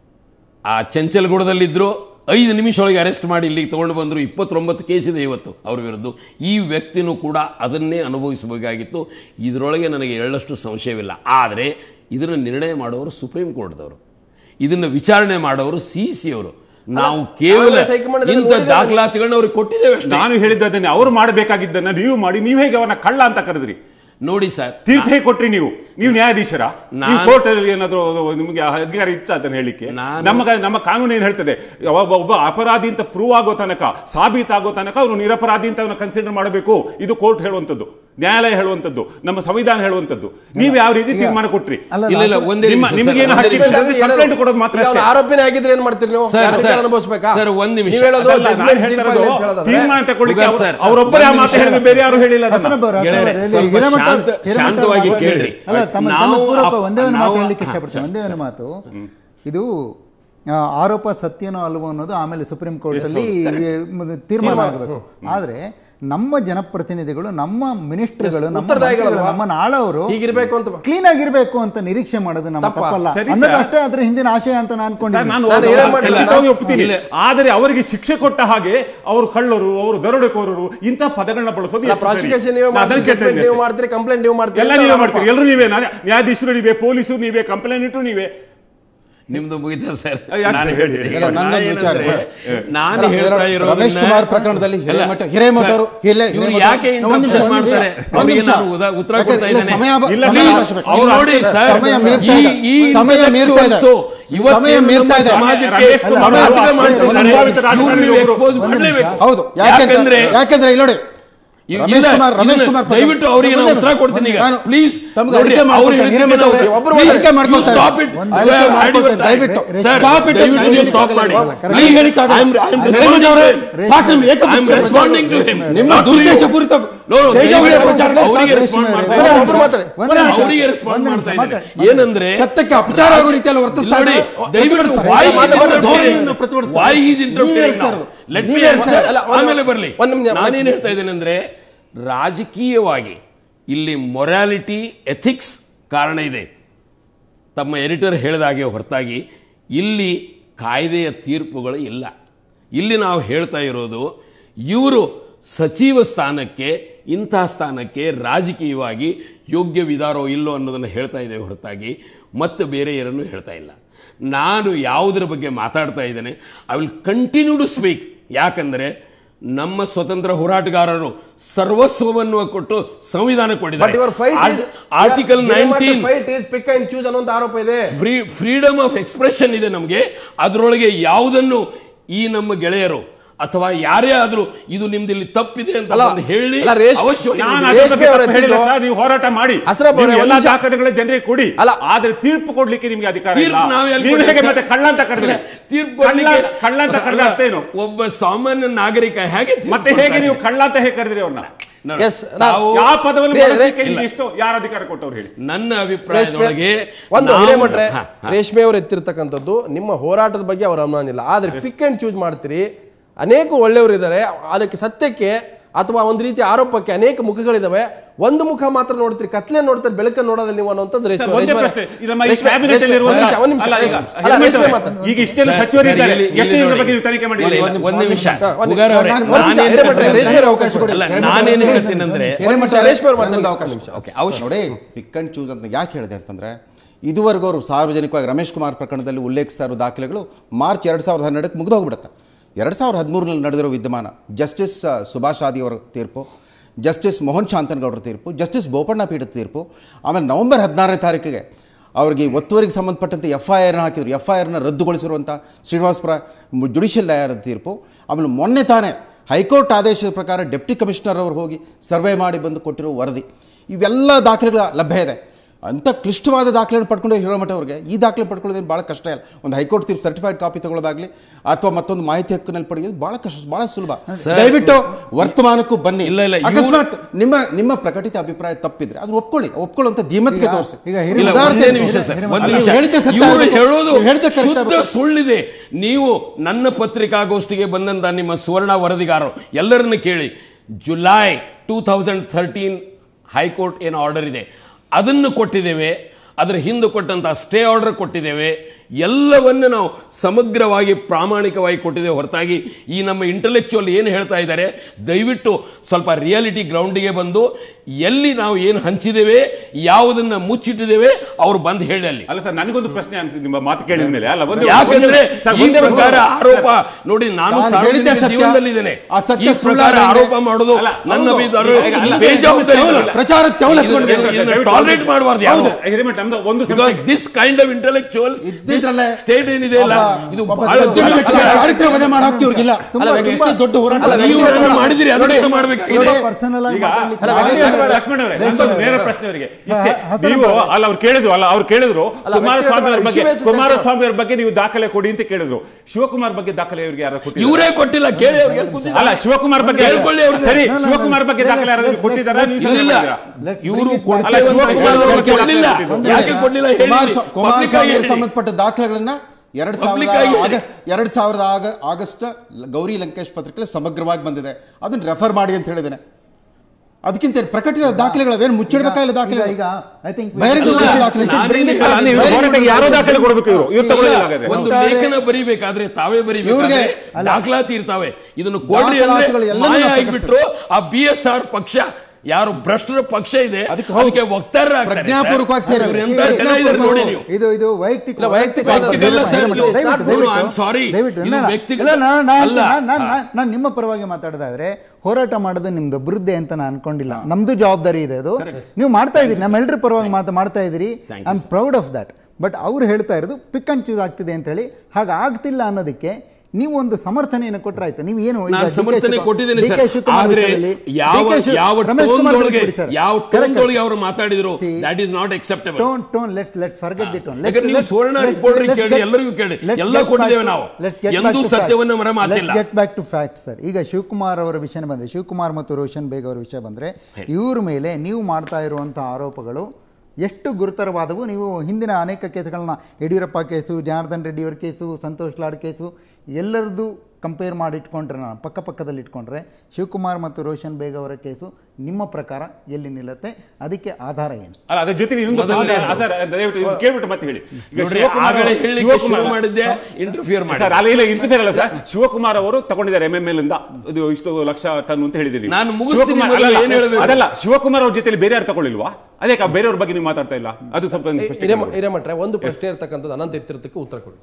ಆ ಚಂಚಲಗೂಡದಲ್ಲಿದ್ದರು ಐದು ನಿಮಿಷ ಒಳಗೆ ಅರೆಸ್ಟ್ ಮಾಡಿ ಇಲ್ಲಿಗೆ ತೊಗೊಂಡು ಬಂದರು ಇಪ್ಪತ್ತೊಂಬತ್ತು ಕೇಸ್ ಇದೆ ಇವತ್ತು ಅವ್ರ ವಿರುದ್ಧ ಈ ವ್ಯಕ್ತಿನೂ ಕೂಡ ಅದನ್ನೇ ಅನುಭವಿಸಬೇಕಾಗಿತ್ತು ಇದರೊಳಗೆ ನನಗೆ ಎಳ್ಳಷ್ಟು ಸಂಶಯವಿಲ್ಲ ಆದರೆ ಇದನ್ನು ನಿರ್ಣಯ ಮಾಡೋರು ಸುಪ್ರೀಂ ಕೋರ್ಟ್ದವರು ಇದನ್ನು ವಿಚಾರಣೆ ಮಾಡೋರು ಸಿ ಸಿ ಅವರು ನಾವು ಕೇವಲ
ಕಾಂಗ್ರೆಸ್ ಹೈಕಮಾಂಡ್
ಇಂಥ
ನೋಡಿದ್ದಾರೆ.
ದಾಖಲಾತಿಗಳನ್ನ ಅವ್ರಿಗೆ ಕೊಟ್ಟಿದ್ದೇವೆ ಅಷ್ಟೇ
ನಾನು ಹೇಳಿದ್ದನ್ನೇ ಅವ್ರು ಮಾಡಬೇಕಾಗಿದ್ದನ್ನ ನೀವು ಮಾಡಿ ನೀವು ಹೇಗೆ ಅವನ ಕಳ್ಳ ಅಂತ ಕರೆದ್ರಿ
ನೋಡಿ ಸರ್
ತೀರ್ಪು ಹೇಗೆ ಕೊಟ್ರಿ ನೀವು ನೀವು ನ್ಯಾಯಾಧೀಶರ ನೀವು
ನಾನು-
ಕೋರ್ಟ್ ಅಲ್ಲಿ ಏನಾದ್ರು ನಿಮಗೆ ಅಧಿಕಾರ ಇತ್ತ ಅದನ್ನ ಹೇಳಿಕ್ಕೆ
ನಾನು-
ನಮ್ಮ ಕ- ನಮ್ಮ ಕಾನೂನು ಏನ್ ಹೇಳ್ತದೆ ಒಬ್ಬ ಒಬ್ಬ ಅಪರಾಧಿ ಅಂತ ಪ್ರೂವ್ ಆಗೋ ತನಕ ಸಾಬೀತಾಗೋ ತನಕ ಅವನು ನಿರಪರಾಧಿ ಅಂತ ಅವನ ಕನ್ಸಿಡರ್ ಮಾಡಬೇಕು ಇದು ಕೋರ್ಟ್ ಹೇಳುವಂತದ್ದು ನ್ಯಾಯಾಲಯ ಹೇಳುವಂತದ್ದು ನಮ್ಮ ಸಂವಿಧಾನ ಹೇಳುವಂತದ್ದು ನೀವು ಯಾವ ರೀತಿ ತೀರ್ಮಾನ ಕೊಟ್ರಿ
ಅಲ್ಲ,
ಇಲ್ಲ ಇಲ್ಲ ಒಂದೇ
ನಿಮ್ಮ-
ನಿಮಿಷ
ನಿಮ್ಗೆ
ಸರ್,
ಏನು
ಒಂದೇ
ಹಕ್ಕಿದೆ
ನಿಮಿಷ.
ಅಂದ್ರೆ ಕಂಪ್ಲೇಂಟ್ ಕೊಡೋದು ಮಾತ್ರ
ಈಗ ಅವ್ನು
ಅಷ್ಟೇ.
ಆರೋಪಿನೇ ಆಗಿದ್ರೆ ಏನ್ ಮಾಡ್ತೀರಿ ನೀವು
ಸರ್,
ಯಾರು
ಸರ್,
ಅನುಭವಿಸ್ಬೇಕಾ
ಸರ್, ಒಂದ್ ನಿಮಿಷ.
ನೀವು ಹೇಳೋದು
ಅದಲ್ಲ, ನಾನು
judgment
ಹೇಳ್ತಾ
ತೀರ್ಪಾಗಿದೆ
ಇರೋದು
ಅಂತ ಹೇಳೋದಾದ್ರೆ,
ತೀರ್ಮಾನ ತಗೊಳ್ಳಿಕ್ಕೆ
ಉಗಾರ್
ಅವ್ರು-
ಸರ್,
ಅವರೊಬ್ಬರೇ ಆ
ಒಂದ್
ಮಾತು
ನಿಮಿಷ.
ಹೇಳಿದ್ರೆ ಬೇರೆ ಯಾರು ಹೇಳಿಲ್ಲ ಅದನ್ನ.
ಹಸನ ಬರೋ, ಹಸನ
ಗೆಳೆಯರೇ,
ಬರೋ, ಇಲ್ಲಿ
ಸ್ವಲ್ಪ
ಹಿರೇಮಠ-
ಶಾಂತ-
ಹಿರೇಮಠ
ಶಾಂತವಾಗಿ
ಮಾತು
ಕೇಳ್ರಿ.
ಅಲ್ಲ ತಮ್ಮ ತಮ್ಮ
ನಾವು
ಪೂರಕ
ಅಪ್-
ಒಂದೇ ಒಂದು ಮಾತು
ನಾವು-
ಹೇಳಲಿಕ್ಕೆ
ಹಾ,
ಇಷ್ಟಪಡ್ತೀನಿ
ಸರ್,
ಒಂದೇ ಒಂದು ಮಾತು ಇದು ಆ, ಆರೋಪ ಸತ್ಯನೋ ಅಲ್ವೋ ಅನ್ನೋದು ಆಮೇಲೆ ಸುಪ್ರೀಂ ಕೋರ್ಟ್ ಅಲ್ಲಿ ಮ- ತೀರ್ಮಾನ ಆಗಬೇಕು ಆದ್ರೆ ನಮ್ಮ ಜನಪ್ರತಿನಿಧಿಗಳು ನಮ್ಮ ಮಿನಿಸ್ಟರ್ಗಳು ನಮ್ಮ
ಉತ್ತರದಾಯಿಗಳಲ್ವಾ?
ಮಂತ್ರಿಗಳು, ನಮ್ಮ ನಾಳವರು
ಹೀಗಿರ್ಬೇಕು ಅಂತ
ಕ್ಲೀನ್ ಆಗಿರ್ಬೇಕು ಅಂತ ನಿರೀಕ್ಷೆ ಮಾಡೋದು ನಮ್ಮ
ತಪ್ಪಾ?
ತಪ್ಪಲ್ಲ
ಸರಿ
ಅನ್ನೋದು
ಸರ್.
ಅಷ್ಟೇ ಅದ್ರ ಹಿಂದಿನ ಆಶಯ ಅಂತ ನಾನು
ಸರ್,
ಅನ್ಕೊಂಡಿದ್ದೀನಿ
ನಾನು
ನಾನು ಏನೇ ಮಾಡಿದ್ರು
ಖಂಡಿತವಾಗಿ
ನಾನು-
ಒಪ್ತೀನಿ
ಇಲ್ಲ.
ಆದರೆ ಅವರಿಗೆ ಶಿಕ್ಷೆ ಕೊಟ್ಟ ಹಾಗೆ ಅವರು ಕಳ್ಳರು ಅವರು ದರೋಡೆಕೋರರು ಇಂಥ ಪದಗಳನ್ನ ಬಳಸೋದು ಎಷ್ಟು ಸರಿ?
ಪ್ರಾಸಿಕ್ಯೂಷನ್ ನೀವು
ನಾನು ಅದನ್ನ
ಮಾಡ್ತೀರಿ
ಕೇಳ್ತಾ
judgment
ಇದ್ದೀನಿ
ನೀವು
ಅಷ್ಟೇ.
ಮಾಡ್ತೀರಿ ಕಂಪ್ಲೇಂಟ್ ನೀವು ಮಾಡ್ತೀರಿ
ಎಲ್ಲ
ಅಂತ
ನೀವೇ
ಆರೋಪ.
ಮಾಡ್ತೀರಿ ಎಲ್ಲರೂ ನೀವೇ ನ್ಯಾಯ- ನ್ಯಾಯಾಧೀಶರು ನೀವೇ ಪೊಲೀಸರು ನೀವೇ ಕಂಪ್ಲೇಂಟು ನೀವೇ
ನಿಮ್ದು ಮುಗಿತ ಸರ್
ಯಾಕೆ
ನಾನು
ಸರ್?
ಹೇಳ್ತೀನಿ.
ಇಲ್ಲ, ನನ್ನ
ನಾನು
ವಿಚಾರ.
ಏನಂದ್ರೆ, ನಾನು
ಅಲ್ಲ,
ಹೇಳ್ತಾ ಇರೋದನ್ನ-
ರಮೇಶ್ ಕುಮಾರ್ ಪ್ರಕರಣದಲ್ಲಿ
ಅಲ್ಲ,
ಹಿರೇಮಠ- ಹಿರೇಮಠ ಅವರು ಇಲ್ಲೇ
ಇವ್ರು
ಹಿರೇಮಠ-
ಯಾಕೆ
ಒಂದು ನಿಮಿಷ,
interruption
ಒಂದು ನಿಮಿಷ,
ಮಾಡ್ತಾರೆ
ಒಂದು
ಅವರಿಗೆ
ನಿಮಿಷ.
ನಾನು ಉದ- ಉತ್ತರ
ಯಾಕೆ
ಕೊಡ್ತಾ
ಇಲ್ಲ,
ಇದ್ದೇನೆ
ಸಮಯ ಬ-
ಇಲ್ಲ,
ಸಮಯ
please,
ಅವಶ್ಯಕ.
ಅವ್ರು
ಇಲ್ಲಿ ನೋಡಿ
ಅಷ್ಟೇ,
ಸರ್
ಸಮಯ ಮೀರ್ತಾ
ಈ-
ಇದೆ.
ಈ
ಸಮಯ ಮೀರ್ತಾ ಇದೆ.
intellectuals ಇವತ್ತೇನು
ಸಮಯ ಮೀರ್ತಾ
ನಮ್ಮ
ಇದೆ.
ಸಮಾಜಕ್ಕೆ
ರಮೇಶ್ ಕುಮಾರ್ ಅವರು
ಸಮಾಜಕ್ಕೆ ಮಾಡ್ತಿದ್ದಾರೆ.
ಸಂಭಾವಿತ
ಇವ್ರು
ರಾಜಕಾರಣಿ
ನೀವು
ಒಬ್ರು.
expose
ಒಂದು ನಿಮಿಷ.
ಮಾಡ್ಲೇಬೇಕು.
ಹೌದು ಯಾಕೆಂದ್ರೆ
ಯಾಕಂದ್ರೆ
ಯಾಕೆಂದ್ರೆ ಇಲ್ಲಿ ನೋಡಿ
ಇವ್-
ರಮೇಶ್
ಇಲ್ಲ,
ಕುಮಾರ್ ರಮೇಶ್
ಇದನ್ನ
ಕುಮಾರ್
ದಯವಿಟ್ಟು ಅವರಿಗೆ ನಾನು ಉತ್ತರ ಕೊಡ್ತೀನಿ ಈಗ
ನಾನು
ಪ್ಲೀಸ್
ತಮ್ಗೆ
ನೋಡ್ರಿ
ಅರಿಕೆ
ಅವ್ರು
ಮಾಡ್ಕೊಳ್ತೇನೆ.
ಹೇಳಿದ್ದಕ್ಕೆ
ಹಿರೇಮಠ
ನಾವು-
ಅವರೇ,
ಒಬ್ರು
Please,
ಅರಿಕೆ
you
ಮಾಡ್ಕೊಳ್ತೇನೆ.
stop it.
ಒಂದು
You
ಅರಿಕೆ
have had your
ಮಾಡ್ಕೊಳ್ತೇನೆ.
time.
ದಯವಿಟ್ಟು.
Sir,
Stop it.
ದಯವಿಟ್ಟು ನೀವು
ನೀವು
stop ಮಾಡಿ
correct.
Please,
ಹೇಳಿಕ್ಕಾಗಲ್ಲ.
I'm- I'm
Hiremath ಅವರೇ,
responding
ಸಾಕು ನಿಮ್ಗೆ
to him. I'm
ಏಕಪಕ್ಷೀಯ
responding to him.
ನಿಮ್ಮ
Not to you.
ದುರುದ್ದೇಶಪೂರಿತ
No, no,
ತೇಜೋವಧೆ
ದಯವಿಟ್ಟು
ಪ್ರಚಾರದಲ್ಲಿ
ಅವರಿಗೆ
ಸಾಕು.
respond ಮಾಡ್ತಾ
ಒಬ್ಬರು
ಇದ್ದಾರೆ.
ಒಬ್ರು ಮಾತಾಡಿ.
ಒಂದು ನಿಮಿಷ.
ಅವರಿಗೆ ರೆಸ್ಪಾಂಡ್
ಒಂದು
ಮಾಡ್ತಾ
ನಿಮಿಷ.
ಇದ್ದಾರೆ
ಮಾತಾಡಿ.
ಏನಂದ್ರೆ
ಸತ್ಯಕ್ಕೆ ಅಪಚಾರ ಆಗೋ ರೀತಿಯಲ್ಲಿ ವರ್ತಿಸ್ತಾ
ನೋಡಿ
ಇದ್ದಾರೆ.
ದಯವಿಟ್ಟು
ಪ್ರತಿಭಟಿಸ್ತಾರೆ.
why
ಮಾತು
is
ಮಾತು ಧೋರಣೆಯನ್ನು
interrupting?
ಪ್ರತಿಭಟಿಸ್ತಾರೆ.
Why is interrupting
ನೀವೇ
now?
ಹೇಳ್ತಾ
Let me
ನೀವೇ ಹೇಳ್ತಾ
answer.
ಅಲ್ಲ, ಒಂದು-
ಆಮೇಲೆ ಬರಲಿ
ಒಂದು ನಿಮಿಷ.
ನಾನೇನ್ ಹೇಳ್ತಾ ಇದ್ದೇನೆ ಅಂದ್ರೆ ರಾಜಕೀಯವಾಗಿ ಇಲ್ಲಿ ಮೊರಾಲಿಟಿ ಎಥಿಕ್ಸ್ ಕಾರಣ ಇದೆ ತಮ್ಮ ಎಡಿಟರ್ ಹೇಳಿದಾಗೆ ಹೊರತಾಗಿ ಇಲ್ಲಿ ಕಾಯ್ದೆಯ ತೀರ್ಪುಗಳು ಇಲ್ಲ ಇಲ್ಲಿ ನಾವು ಹೇಳ್ತಾ ಇರೋದು ಇವರು ಸಚಿವ ಸ್ಥಾನಕ್ಕೆ ಇಂತಹ ಸ್ಥಾನಕ್ಕೆ ರಾಜಕೀಯವಾಗಿ ಯೋಗ್ಯವಿದಾರೋ ಇಲ್ಲೋ ಅನ್ನೋದನ್ನು ಹೇಳ್ತಾ ಇದ್ದೇವೆ ಹೊರತಾಗಿ ಮತ್ತೆ ಬೇರೆ ಏನನ್ನು ಹೇಳ್ತಾ ಇಲ್ಲ ನಾನು ಯಾವುದರ ಬಗ್ಗೆ ಮಾತಾಡ್ತಾ ಇದ್ದೇನೆ I will continue to speak ಯಾಕಂದರೆ ನಮ್ಮ ಸ್ವತಂತ್ರ ಹೋರಾಟಗಾರರು ಸರ್ವಸ್ವವನ್ನು ಕೊಟ್ಟು ಸಂವಿಧಾನ
ಬಟ್ ಇವರ್ ಫೈಟ್
ಕೊಟ್ಟಿದ್ದಾರೆ article nineteen
fight is pick and choose ಅನ್ನೋ ಆರೋಪ ಇದೆ
ಫ್ರೀ ಫ್ರೀಡಮ್ ಆಫ್ ಎಕ್ಸ್ಪ್ರೆಷನ್ ಇದೆ ನಮಗೆ ಅದರೊಳಗೆ ಯಾವುದನ್ನು ಈ ನಮ್ಮ ಗೆಳೆಯರು ಅಥವಾ ಯಾರೇ ಆದರೂ ಇದು ನಿಮ್ದು ಇಲ್ಲಿ ತಪ್ಪಿದೆ ಅಂತ
ಅಲ್ಲ,
ಬಂದು ಹೇಳಿ
ಅಲ್ಲ, ರೇಷ್-
ಅವಶ್ಯವಾಗಿ
ನಾನು
ನೋಡಿ.
ಅದ್ರ
ರೇಷ್ಮೆ
ಬಗ್ಗೆ
ಅವರ
ತಪ್ಪು ಹೇಳಿಲ್ಲ
ಎತ್ತಿದ್ದು-
ಸರ್, ನೀವು ಹೋರಾಟ ಮಾಡಿ
ಅಶ್ರಫ್ ಅವರೇ,
ನೀವು
ಒಂದು
ಎಲ್ಲಾ
ನಿಮಿಷ.
ದಾಖಲೆಗಳ ಜನರಿಗೆ ಕೊಡಿ
ಅಲ್ಲ.
ಆದ್ರೆ ತೀರ್ಪು ಕೊಡ್ಲಿಕ್ಕೆ ನಿಮ್ಗೆ ಅಧಿಕಾರ ಇಲ್ಲ
ತೀರ್ಪು ನಾವು ಎಲ್ಲಿ
ನೀವು
ಕೊಡ್ಲಿ
ಹೇಗೆ
ಸರ್?
ಮತ್ತೆ ಕಳ್ಳ ಅಂತ ಕರೆದ್ರೆ
ತೀರ್ಪು
ಕಳ್ಳ
ಕೊಡ್ಲಿಕ್ಕೆ-
ಕಳ್ಳ ಅಂತ ಕರೆದ್ರೆ ಅರ್ಥ ಏನು
ಒಬ್ಬ ಸಾಮಾನ್ಯ ನಾಗರಿಕ ಹೇಗೆ ತೀರ್ಪು
ಮತ್ತೆ ಹೇಗೆ
ಕೊಡ್ತಾರೆ?
ನೀವು ಕಳ್ಳ ಅಂತ ಹೇಗೆ ಕರೆದ್ರಿ ಅವ್ರನ್ನ
ನೋಡಿ,
Yes,
ನಾವು-
ಯಾವ ಪದವನ್ನು
ರೇ-
ಬಳಸಲಿಕ್ಕೆ
ರೇ-
ನಿಮ್ಗೆ ಇಷ್ಟು ಯಾರ ಅಧಿಕಾರ ಕೊಟ್ಟವ್ರು ಹೇಳಿ
ನನ್ನ ಅಭಿಪ್ರಾಯದೊಳಗೆ
ಒಂದು
ನಾವು-
ಹಿರೇಮಠ್ರೆ
ಹಾ, ಹಾ.
ರೇಷ್ಮೆ ಅವರು ಎತ್ತಿರ್ತಕ್ಕಂಥದ್ದು ನಿಮ್ಮ ಹೋರಾಟದ ಬಗ್ಗೆ ಅವರ ಅನುಮಾನ ಇಲ್ಲ ಆದ್ರೆ ಪಿಕ್ ಅಂಡ್ ಚೂಸ್ ಮಾಡ್ತೀರಿ ಅನೇಕ ಒಳ್ಳೆಯವರು ಇದ್ದಾರೆ ಅದಕ್ಕೆ ಸತ್ಯಕ್ಕೆ ಅಥವಾ ಒಂದು ರೀತಿ ಆರೋಪಕ್ಕೆ ಅನೇಕ ಮುಖಗಳಿದಾವೆ ಒಂದು ಮುಖ ಮಾತ್ರ ನೋಡ್ತೀರಿ ಕತ್ಲೆ ನೋಡ್ತಾರೆ ಬೆಳಕನ್ನು ನೋಡೋದಿಲ್ಲ ನೀವು ಅನ್ನೋಂಥದ್ದು ರೇಷ್ಮೆ
ಸರ್, ಒಂದೇ
ರೇಷ್ಮೆ-
ಪ್ರಶ್ನೆ ಇದು ನಮ್ಮ ಈ
ರೇಷ್ಮೆ-
ಕ್ಯಾಬಿನೆಟ್
ರೇಷ್ಮೆ-
ಅಲ್ಲಿ ಇರುವಂತಹ-
ಒಂದ್ ನಿಮಿಷ, ಒಂದ್ ನಿಮಿಷ,
ಅಲ್ಲ, ಈಗ
ರೇಷ್ಮೆ- ಅಲ್ಲ,
ಹೆಲ್ಮೆಟ್
ರೇಷ್ಮೆ
ಅವರೇ,
ಮಾತಾಡು.
ಈಗ ಇಷ್ಟೆಲ್ಲ
ಸರ್,
ಸಚಿವರು
ಸರ್,
ಇದ್ದಾರೆ
ಇಲ್ಲಿ-
ಎಷ್ಟು
ಇಲ್ಲಿ
ಜನರ
ನೋಡಿ.
ಬಗ್ಗೆ ನೀವು ತನಿಖೆ
ಇಲ್ಲ,
ಮಾಡಿದ್ದೀರಿ
ಇಲ್ಲ, ಒಂದು ನಿಮಿಷ
ಹಾ, ಒಂದು
ಉಗಾರ್ ಅವರೇ,
ನಾನು- ಒಂದು ನಿಮಿಷ,
ನಾನೇನ್
ಹಿರೇಮಠ್ರೆ,
ಹೇಳ್ತೀನಿ
ರೇಷ್ಮೆ
ಅಂದ್ರೆ-
ಅವಕಾಶ ಕೊಡಿ.
ಅಲ್ಲ,
ಹಿರೇಮಠ
ನಾನೇನ್
ಅವರೇ,
ಹೇಳ್ತೀನಂದ್ರೆ
ಹಿರೇಮಠ
ರೇಷ್ಮೆ ಅವ್ರು ಮಾತಾಡಿ.
ಒಂದು ಅವಕಾಶ
ಓಕೆ ಅವಶ್ಯ
ನೋಡಿ ಪಿಕ್ ಅಂಡ್ ಚೂಸ್ ಅಂತ ಯಾಕೆ ಹೇಳಿದೆ ಅಂತಂದ್ರೆ ಇದುವರೆಗೂ ಅವರು ಸಾರ್ವಜನಿಕವಾಗಿ ರಮೇಶ್ ಕುಮಾರ್ ಪ್ರಕರಣದಲ್ಲಿ ಉಲ್ಲೇಖಿಸ್ತಾ ಇರೋ ದಾಖಲೆಗಳು ಮಾರ್ಚ್ ಎರಡು ಸಾವಿರದ ಹನ್ನೆರಡಕ್ಕೆ ಮುಗಿದೋಗ್ಬಿಡುತ್ತೆ ಎರಡು ಸಾವಿರದ ಹದಿಮೂರರಲ್ಲಿ ನಡೆದಿರೋ ವಿದ್ಯಮಾನ ಜಸ್ಟಿಸ್ ಆ, ಸುಭಾಷ್ ಆದಿ ಅವರ ತೀರ್ಪು ಜಸ್ಟಿಸ್ ಮೋಹನ್ ಶಾಂತನಗೌಡರ ತೀರ್ಪು ಜಸ್ಟಿಸ್ ಬೋಪಣ್ಣ ಪೀಠದ ತೀರ್ಪು ಆಮೇಲೆ ನವೆಂಬರ್ ಹದಿನಾರನೇ ತಾರೀಕಿಗೆ ಅವರಿಗೆ ಒತ್ತುವರಿಗೆ ಸಂಬಂಧಪಟ್ಟಂತೆ ಎಫ್ ಐ ಆರ್ನ ಹಾಕಿದ್ರು ಎಫ್ ಐ ಆರ್ನ ರದ್ದುಗೊಳಿಸಿರುವಂಥ ಶ್ರೀನಿವಾಸಪುರ ಜುಡಿಷಿಯಲ್ ನ್ಯಾಯಾಲಯದ ತೀರ್ಪು ಆಮೇಲೆ ಮೊನ್ನೆ ತಾನೇ ಹೈಕೋರ್ಟ್ ಆದೇಶದ ಪ್ರಕಾರ ಡೆಪ್ಟಿ ಕಮಿಷನರ್ ಅವರು ಹೋಗಿ ಸರ್ವೆ ಮಾಡಿ ಬಂದು ಕೊಟ್ಟಿರೋ ವರದಿ ಇವೆಲ್ಲ ದಾಖಲೆಗಳ ಲಭ್ಯ ಇದೆ ಅಂಥ ಕ್ಲಿಷ್ಟವಾದ ದಾಖಲೆಯನ್ನು ಪಡ್ಕೊಂಡು ಹಿರೋಮಠ ಅವ್ರಿಗೆ ಈ ದಾಖಲೆ ಪಡ್ಕೊಳ್ಳೋದೇನು ಭಾಳ ಕಷ್ಟ ಇಲ್ಲ ಒಂದು ಹೈಕೋರ್ಟ್ ತೀರ್ಪು ಸರ್ಟಿಫೈಡ್ ಕಾಪಿ ತಗೊಳ್ಳೋದಾಗಲಿ ಅಥವಾ ಮತ್ತೊಂದು ಮಾಹಿತಿ ಹಕ್ಕಿನಲ್ಲಿ ಪಡೆಯೋದು ಭಾಳ ಕಷ್ಟ ಭಾಳ ಸುಲಭ ದಯವಿಟ್ಟು ವರ್ತಮಾನಕ್ಕೂ ಬನ್ನಿ
ಇಲ್ಲ, ಇಲ್ಲ, ಇವ್ರು-
ಅಕಸ್ಮಾತ್ ನಿಮ್ಮ ನಿಮ್ಮ ಪ್ರಕಟಿತ ಅಭಿಪ್ರಾಯ ತಪ್ಪಿದ್ರೆ ಅದನ್ನ ಒಪ್ಕೊಳ್ಳಿ ಒಪ್ಕೊಳ್ಳುವಂಥ ಧೀಮತ್ಗೆ
ಈಗ-
ತೋರಿಸಿ
ಈಗ
ಇಲ್ಲ,
ಹಿರಿಯ
ಉದಾಹರಣೆ
ಒಂದೇ ನಿಮಿಷ ಸರ್,
ಹಿರಿಯ-
ಒಂದ್
ನೀವು
ನಿಮಿಷ.
ಹೇಳಿದ್ದೆ ಸತ್ಯ
ಇವ್ರು
ಆಗ್ಬೇಕು.
ಹೇಳೋದು
ನೀವು ಹೇಳಿದ್ದೆ correct
ಶುದ್ಧ
ಆಗ್ಬೇಕು.
ಸುಳ್ಳಿದೆ ನೀವು ನನ್ನ ಪತ್ರಿಕಾಗೋಷ್ಠಿಗೆ ಬಂದಂತ ನಿಮ್ಮ ಸುವರ್ಣ ವರದಿಗಾರರು ಎಲ್ಲರನ್ನು ಕೇಳಿ July two thousand thirteen high court ಏನು ಆರ್ಡರ್ ಇದೆ ಅದನ್ನು ಕೊಟ್ಟಿದ್ದೇವೆ ಅದರ ಹಿಂದೆ ಕೊಟ್ಟಂತ ಸ್ಟೇ ಆರ್ಡರ್ ಕೊಟ್ಟಿದ್ದೇವೆ ಎಲ್ಲವನ್ನು ನಾವು ಸಮಗ್ರವಾಗಿ ಪ್ರಾಮಾಣಿಕವಾಗಿ ಕೊಟ್ಟಿದ್ದೇವೆ ಹೊರತಾಗಿ ಈ ನಮ್ಮ ಇಂಟೆಲೆಕ್ಚುವಲ್ ಏನು ಹೇಳ್ತಾ ಇದ್ದಾರೆ ದಯವಿಟ್ಟು ಸ್ವಲ್ಪ ರಿಯಾಲಿಟಿ ಗ್ರೌಂಡಿಗೆ ಬಂದು ಎಲ್ಲಿ ನಾವು ಏನು ಹಂಚಿದ್ದೇವೆ ಯಾವುದನ್ನ ಮುಚ್ಚಿಟ್ಟಿದ್ದೇವೆ ಅವ್ರು ಬಂದು ಹೇಳಿ ಅಲ್ಲಿ
ಅಲ್ಲ ಸರ್ ನನಗೊಂದು ಪ್ರಶ್ನೆ ಅನ್ಸಿದೆ ನಿಮ್ಮ ಮಾತು ಕೇಳಿದ ಮೇಲೆ ಅಲ್ಲ ಒಂದು
ಯಾಕಂದ್ರೆ
ಸರ್,
ಈ
ಒಂದೇ ಒಂದು-
ಪ್ರಕಾರ ಆರೋಪ ನೋಡಿ ನಾನು
ನಾನು
ಸಾರ್ವಜನಿಕ
ಹೇಳಿದ್ದೆ ಸತ್ಯ.
ಜೀವನದಲ್ಲಿದ್ದೇನೆ
ಆ ಸತ್ಯ
ಈ ಪ್ರಕಾರ
ಸುಳ್ಳಾದ್ರೆ
ಆರೋಪ ಮಾಡೋದು
ಅಲ್ಲ,
ನನ್ನ
ಹೌದು.
ಮೀದು
ಈಗ ಅಲ್ಲ,
ಬೇಜವಾಬ್ದಾರಿ
ಹೌದು.
ಇದಲ್ಲ.
ಪ್ರಚಾರ ತೆವಲು
ಇದು-
ಎತ್ಕೊಂಡಿದೆ.
ಇದನ್ನ ಟಾಲರೇಟ್ ಮಾಡಬಾರ್ದು ಯಾರು
ಹೌದು, ಹಿರೇಮಠ ನಮ್ದು ಒಂದು
ಬಿಕಾಸ್
ಸಮಸ್ಯೆ
ದಿಸ್ ಕೈಂಡ್ ಆಫ್ ಇಂಟೆಲೆಕ್ಚುಯಲ್ಸ್
ಇದ್ದಿದ್ರಲ್ಲೇ
ಸ್ಟೇಟ್ ಏನಿದೆ ಅಲ್ಲ
ಒಬ್ಬ-
ಇದು
ಒಬ್ಬ
ಬಹಳ
ಸಜ್ಜನ
ದೊಡ್ಡ
ವ್ಯಕ್ತಿ
ವಿಚಾರ.
ಚಾರಿತ್ರ್ಯ ವಧೆ ಮಾಡಾಕ್ತಿ ಇವ್ರಿಗಿಲ್ಲ
ತುಂಬಾ-
ಎಷ್ಟು
ತುಂಬಾ-
ದೊಡ್ಡ ಹೋರಾಟ
ಅಲ್ಲ,
ನೀವು
ನೋಡಿ,
ಅದನ್ನ ಮಾಡಿದಿರಿ ಅದನ್ನ ಮಾಡಬೇಕಾಗಿದೆ
ಪರ್ಸನಲ್ ಆಗಿ
ಈಗ
ಮಾತಾಡ್ಲಿಕ್ಕೆ
ಅಲ್ಲ,
ಅಲ್ಲ,
ವ್ಯಕ್ತಿ-
ಲಕ್ಷ್ಮಣ- ಲಕ್ಷ್ಮಣ ಅವರೇ ನಂದೊಂದು ನೇರ ಪ್ರಶ್ನೆ ಅವರಿಗೆ ಇಷ್ಟೇ
ಹಾ,
ನೀವು
ಹಾ,
ಅಲ್ಲ ಅವ್ರು ಕೇಳಿದ್ರು ಅಲ್ಲ ಅವ್ರು ಕೇಳಿದ್ರು
ಅಲ್ಲ,
ಕುಮಾರಸ್ವಾಮಿ ಅವ್ರ
ವ್ಯಕ್ತಿಗತ
ಬಗ್ಗೆ
issue basis
ಕುಮಾರಸ್ವಾಮಿ ಅವ್ರ ಬಗ್ಗೆ ನೀವು ದಾಖಲೆ ಕೊಡಿ ಅಂತ ಕೇಳಿದ್ರು ಶಿವಕುಮಾರ್ ಬಗ್ಗೆ ದಾಖಲೆ ಇವರಿಗೆ ಯಾರು ಕೊಟ್ಟಿದ್ದಾರೆ
ಇವರೇ ಕೊಟ್ಟಿಲ್ಲ ಕೇಳಿ ಅವ್ರಿಗೆ ಕೂತಿದ್ದಾರೆ.
ಅಲ್ಲ ಶಿವಕುಮಾರ್ ಬಗ್ಗೆ
ಕೇಳ್ಕೊಳ್ಳಿ ಅವ್ರಿಗೆ.
ಸರಿ
No, no, no,
ಶಿವಕುಮಾರ್ ಬಗ್ಗೆ
let-
ದಾಖಲೆ ಯಾರಾದ್ರೂ
let-
ಕೊಟ್ಟಿದ್ದಾರಾ ನೀವು ಸರಿ
ಇಲ್ಲ
ಮಾಡಿದ್ದೀರಾ?
Let's
ಇವರು
bring it back.
ಕೊಡ್ತೇವೆ
ಅಲ್ಲ,
ಅಂತ
ಶಿವಕುಮಾರ್
ಹೇಳಿದ್ರು,
ಬಗ್ಗೆ
ಕೊಡ್ಲಿಲ್ಲ
ದಾಖಲೆ
ಯಾಕೆ ಕೊಡ್ಲಿಲ್ಲ ಹೇಳಿ
ಕುಮಾರಸ್ವಾ-
ಪಬ್ಲಿಕ್ ಆಗಿ
ಕುಮಾರಸ್ವಾಮಿಗೆ
ಹೇಳಿ.
ಸಂಬಂಧಪಟ್ಟ ದಾಖಲೆಗಳನ್ನ ಎರಡ್
Public
ಸಾವಿರದ
ಆಗಿ
ಆಗ- ಎರಡ್ ಸಾವಿರದ ಆಗ ಆಗಸ್ಟ್ ಗೌರಿ ಲಂಕೇಶ್ ಪತ್ರಿಕೆ ಸಮಗ್ರವಾಗಿ ಬಂದಿದೆ ಅದನ್ನ ರೆಫರ್ ಮಾಡಿ ಅಂತ ಹೇಳಿದ್ದೇನೆ ಅದಕ್ಕಿಂತ ಏನ್ ಪ್ರಕಟಿತ ದಾಖಲೆಗಳು ಅದೇನು ಮುಚ್ಚಿಡ್ಬೇಕಾಗಿಲ್ಲ ದಾಖಲೆ
ಈಗ ಐ ಥಿಂಕ್
ಬಹಿರಂಗ
ಅಲ್ಲ,
ದಾಖಲೆ
ನಾನೇನು
ಅಲ್ಲ, ನೀವು
ಹೇಳ್ತೀನಿ?
ಹೋರಾಟಕ್ಕೆ ಯಾರೋ ದಾಖಲೆ ಕೊಡ್ಬೇಕು ಇವರು ಇವ್ರು ತಗೊಳ್ಳಿಲ್ಲ ಹಾಗಾದ್ರೆ
ಒಂದು
ಒಟ್ಟಾರೆ-
ಲೇಖನ ಬರಿಬೇಕಾದ್ರೆ ತಾವೇ ಬರಿಬೇಕಾದ್ರೆ
ಇವ್ರಿಗೆ-
ದಾಖಲಾತಿ ಇರ್ತಾವೆ ಇದನ್ನು ಕೊಡ್ರಿ
ದಾಖಲಾತಿಗಳು
ಅಂದ್ರೆ
ಎಲ್ಲವನ್ನೂ
ಮಾಯ
ನಾವು
ಆಗಿಬಿಟ್ರು ಆ ಬಿ ಎಸ್ ಆರ್ ಪಕ್ಷ ಯಾರು ಭ್ರಷ್ಟರ ಪಕ್ಷ ಇದೆ
ಅದಕ್ಕೆ ಹೌದು.
ಅದಕ್ಕೆ ವಕ್ತಾರರ
ಪ್ರಜ್ಞಾಪೂರ್ವಕವಾಗಿ ಸೇರಿ.
ಇವ್ರು ಎಂತ ಜನ ಇದ್ದಾರೆ ನೋಡಿ ನೀವು
ಇದು ಇದು ವೈಯಕ್ತಿಕ
ಇಲ್ಲ, ವೈಯಕ್ತಿಕ
ಇದೆಲ್ಲ ಸರ್, ಇದು
ದಯವಿಟ್ಟು,
not-
ದಯವಿಟ್ಟು,
no, I'm sorry.
ದಯವಿಟ್ಟು,
ಇದು
ಇಲ್ಲ, ಇಲ್ಲ,
ವ್ಯಕ್ತಿಗತ-
ಇಲ್ಲ, ನಾನು- ನಾನು-
ಅಲ್ಲ.
ನಾನು- ನಾನು- ನಾನು- ನಾನು ನಿಮ್ಮ ಪರವಾಗಿ ಮಾತಾಡೋದಾದ್ರೆ ಹೋರಾಟ ಮಾಡೋದು ನಿಮ್ದು ಅಭಿವೃದ್ಧಿ ಅಂತ ನಾನು ಅನ್ಕೊಂಡಿಲ್ಲ ನಮ್ದು ಜವಾಬ್ದಾರಿ ಇದೆ ಅದು ನೀವು ಮಾಡ್ತಾ ಇದ್ದೀರಿ ನಮ್ಮೆಲ್ಲರ ಪರವಾಗಿ ಮಾತು ಮಾಡ್ತಾ ಇದ್ದೀರಿ I am proud of that but ಅವ್ರು ಹೇಳ್ತಾ ಇರೋದು ಪಿಕ್ ಅಂಡ್ ಚೂಸ್ ಆಗ್ತಿದೆ ಅಂತ ಹೇಳಿ ಹಾಗೆ ಆಗ್ತಿಲ್ಲ ಅನ್ನೋದಕ್ಕೆ ನೀವು ಒಂದು ಸಮರ್ಥನೆಯನ್ನು ಕೊಟ್ಟರೆ ಆಯ್ತು ನೀವು ಏನು ಈಗ
ನಾನು
DK
ಸಮರ್ಥನೆ
ಶಿವಕುಮಾರ್-
ಕೊಟ್ಟಿದ್ದೇನೆ
DK
ಸರ್
ಶಿವಕುಮಾರ್
ಆದ್ರೆ
ವಿಷಯದಲ್ಲಿ
ಯಾವ
DK ಶಿವ-
ಯಾವ
ರಮೇಶ್ ಕುಮಾರ್
ಟೋನ್ದೊಳಗೆ
ಬಿಡಿ ಸರ್.
ಯಾವ
Correct.
ಟೋನ್ದೊಳಗೆ ಅವರು ಮಾತಾಡಿದ್ರು
See,
that is not acceptable
tone tone let's let's forget the tone
ಯಾಕಂದ್ರೆ ನೀವು ಸುವರ್ಣ ರಿಪೋರ್ಟರ್ ಕೇಳಿ ಎಲ್ಲರಿಗೂ ಕೇಳಿ ಎಲ್ಲ ಕೊಟ್ಟಿದ್ದೇವೆ ನಾವು ಎಂದೂ ಸತ್ಯವನ್ನ ಮರೆಮಾಚಿಲ್ಲ
get back to fact sir ಈಗ ಶಿವಕುಮಾರ್ ಅವರ ವಿಷಯ ಬಂದ್ರೆ ಶಿವಕುಮಾರ್ ಮತ್ತು ರೋಷನ್ ಬೇಗ್ ಅವರ ವಿಷಯ ಬಂದ್ರೆ ಇವ್ರ ಮೇಲೆ ನೀವು ಮಾಡ್ತಾ ಇರುವಂತಹ ಆರೋಪಗಳು ಎಷ್ಟು ಗುರುತರವಾದವು ನೀವು ಹಿಂದಿನ ಅನೇಕ ಕೇಸುಗಳನ್ನ ಯಡಿಯೂರಪ್ಪ ಕೇಸು ಜನಾರ್ದನ್ ರೆಡ್ಡಿ ಅವರ ಕೇಸು ಸಂತೋಷ್ ಲಾಡ್ ಕೇಸು ಎಲ್ಲರದ್ದು ಕಂಪೇರ್ ಮಾಡಿ ಇಟ್ಕೊಂಡ್ರೆ ನಾನು ಪಕ್ಕ ಪಕ್ಕದಲ್ಲಿ ಇಟ್ಕೊಂಡ್ರೆ ಶಿವಕುಮಾರ್ ಮತ್ತು ರೋಷನ್ ಬೇಗ್ ಅವರ ಕೇಸು ನಿಮ್ಮ ಪ್ರಕಾರ ಎಲ್ಲಿ ನಿಲ್ಲುತ್ತೆ ಅದಕ್ಕೆ ಆಧಾರ ಏನು
ಅಲ್ಲ ಅದ್ರ ಜೊತೆಗೆ ಇನ್ನೊಂದು
ಮೊದಲನೇ
ಆ, ಸರ್ ದಯವಿಟ್ಟು ಇದು ಕೇಳ್ಬಿಟ್ಟು ಮತ್ತೆ ಹೇಳಿ ಈಗ
ನೋಡ್ರಿ
ಶಿವಕುಮಾರ್
ಆಗಲೇ
ಅವರು-
ಹೇಳಲಿಕ್ಕೆ ಶುರು
ಶಿವಕುಮಾರ್
ಮಾಡಿದ್ದೆ ಇಂಟರ್ಫಿಯರ್ ಮಾಡಿ
ಸರ್ ಅಲ್ಲ ಇಲ್ಲ ಇಂಟರ್ಫಿಯರ್ ಅಲ್ಲ ಸರ್ ಶಿವಕುಮಾರ್ ಅವರು ತಗೊಂಡಿದ್ದಾರೆ ಎಂ ಎಂ ಎಲ್ ಇಂದ ಇದು ಇಷ್ಟು ಲಕ್ಷ ಟನ್ ಅಂತ ಹೇಳಿದಿರಿ
ನಾನು ಮುಗಿಸ್ತೀನಿ
ಶಿವಕುಮಾರ್-
ಮೊದಲು
ಅಲ್ಲ,
ಏನ್ ಹೇಳ್ಬೇಕು?
ಅದಲ್ಲ ಶಿವಕುಮಾರ್ ಅವ್ರ ಜೊತೆಲಿ ಬೇರೆ ಯಾರು ತಗೊಳ್ಳಿಲ್ವಾ ಅದಕ್ಕೆ ಆ ಬೇರೆಯವ್ರ ಬಗ್ಗೆ ನೀವು ಮಾತಾಡ್ತಾ ಇಲ್ಲ ಅದು ಸ್ವಲ್ಪ ನೀವು ಸ್ಪಷ್ಟೀಕರಣ
ಹಿರೇಮ-
ಮಾಡಿ.
ಹಿರೇಮಠ್ರೆ ಒಂದು ಪ್ರಶ್ನೆ ಇರ್ತಕ್ಕಂಥದ್ದು ಅನಂತ ಎತ್ತಿರತಕ್ಕೆ ಉತ್ತರ ಕೊಡಿ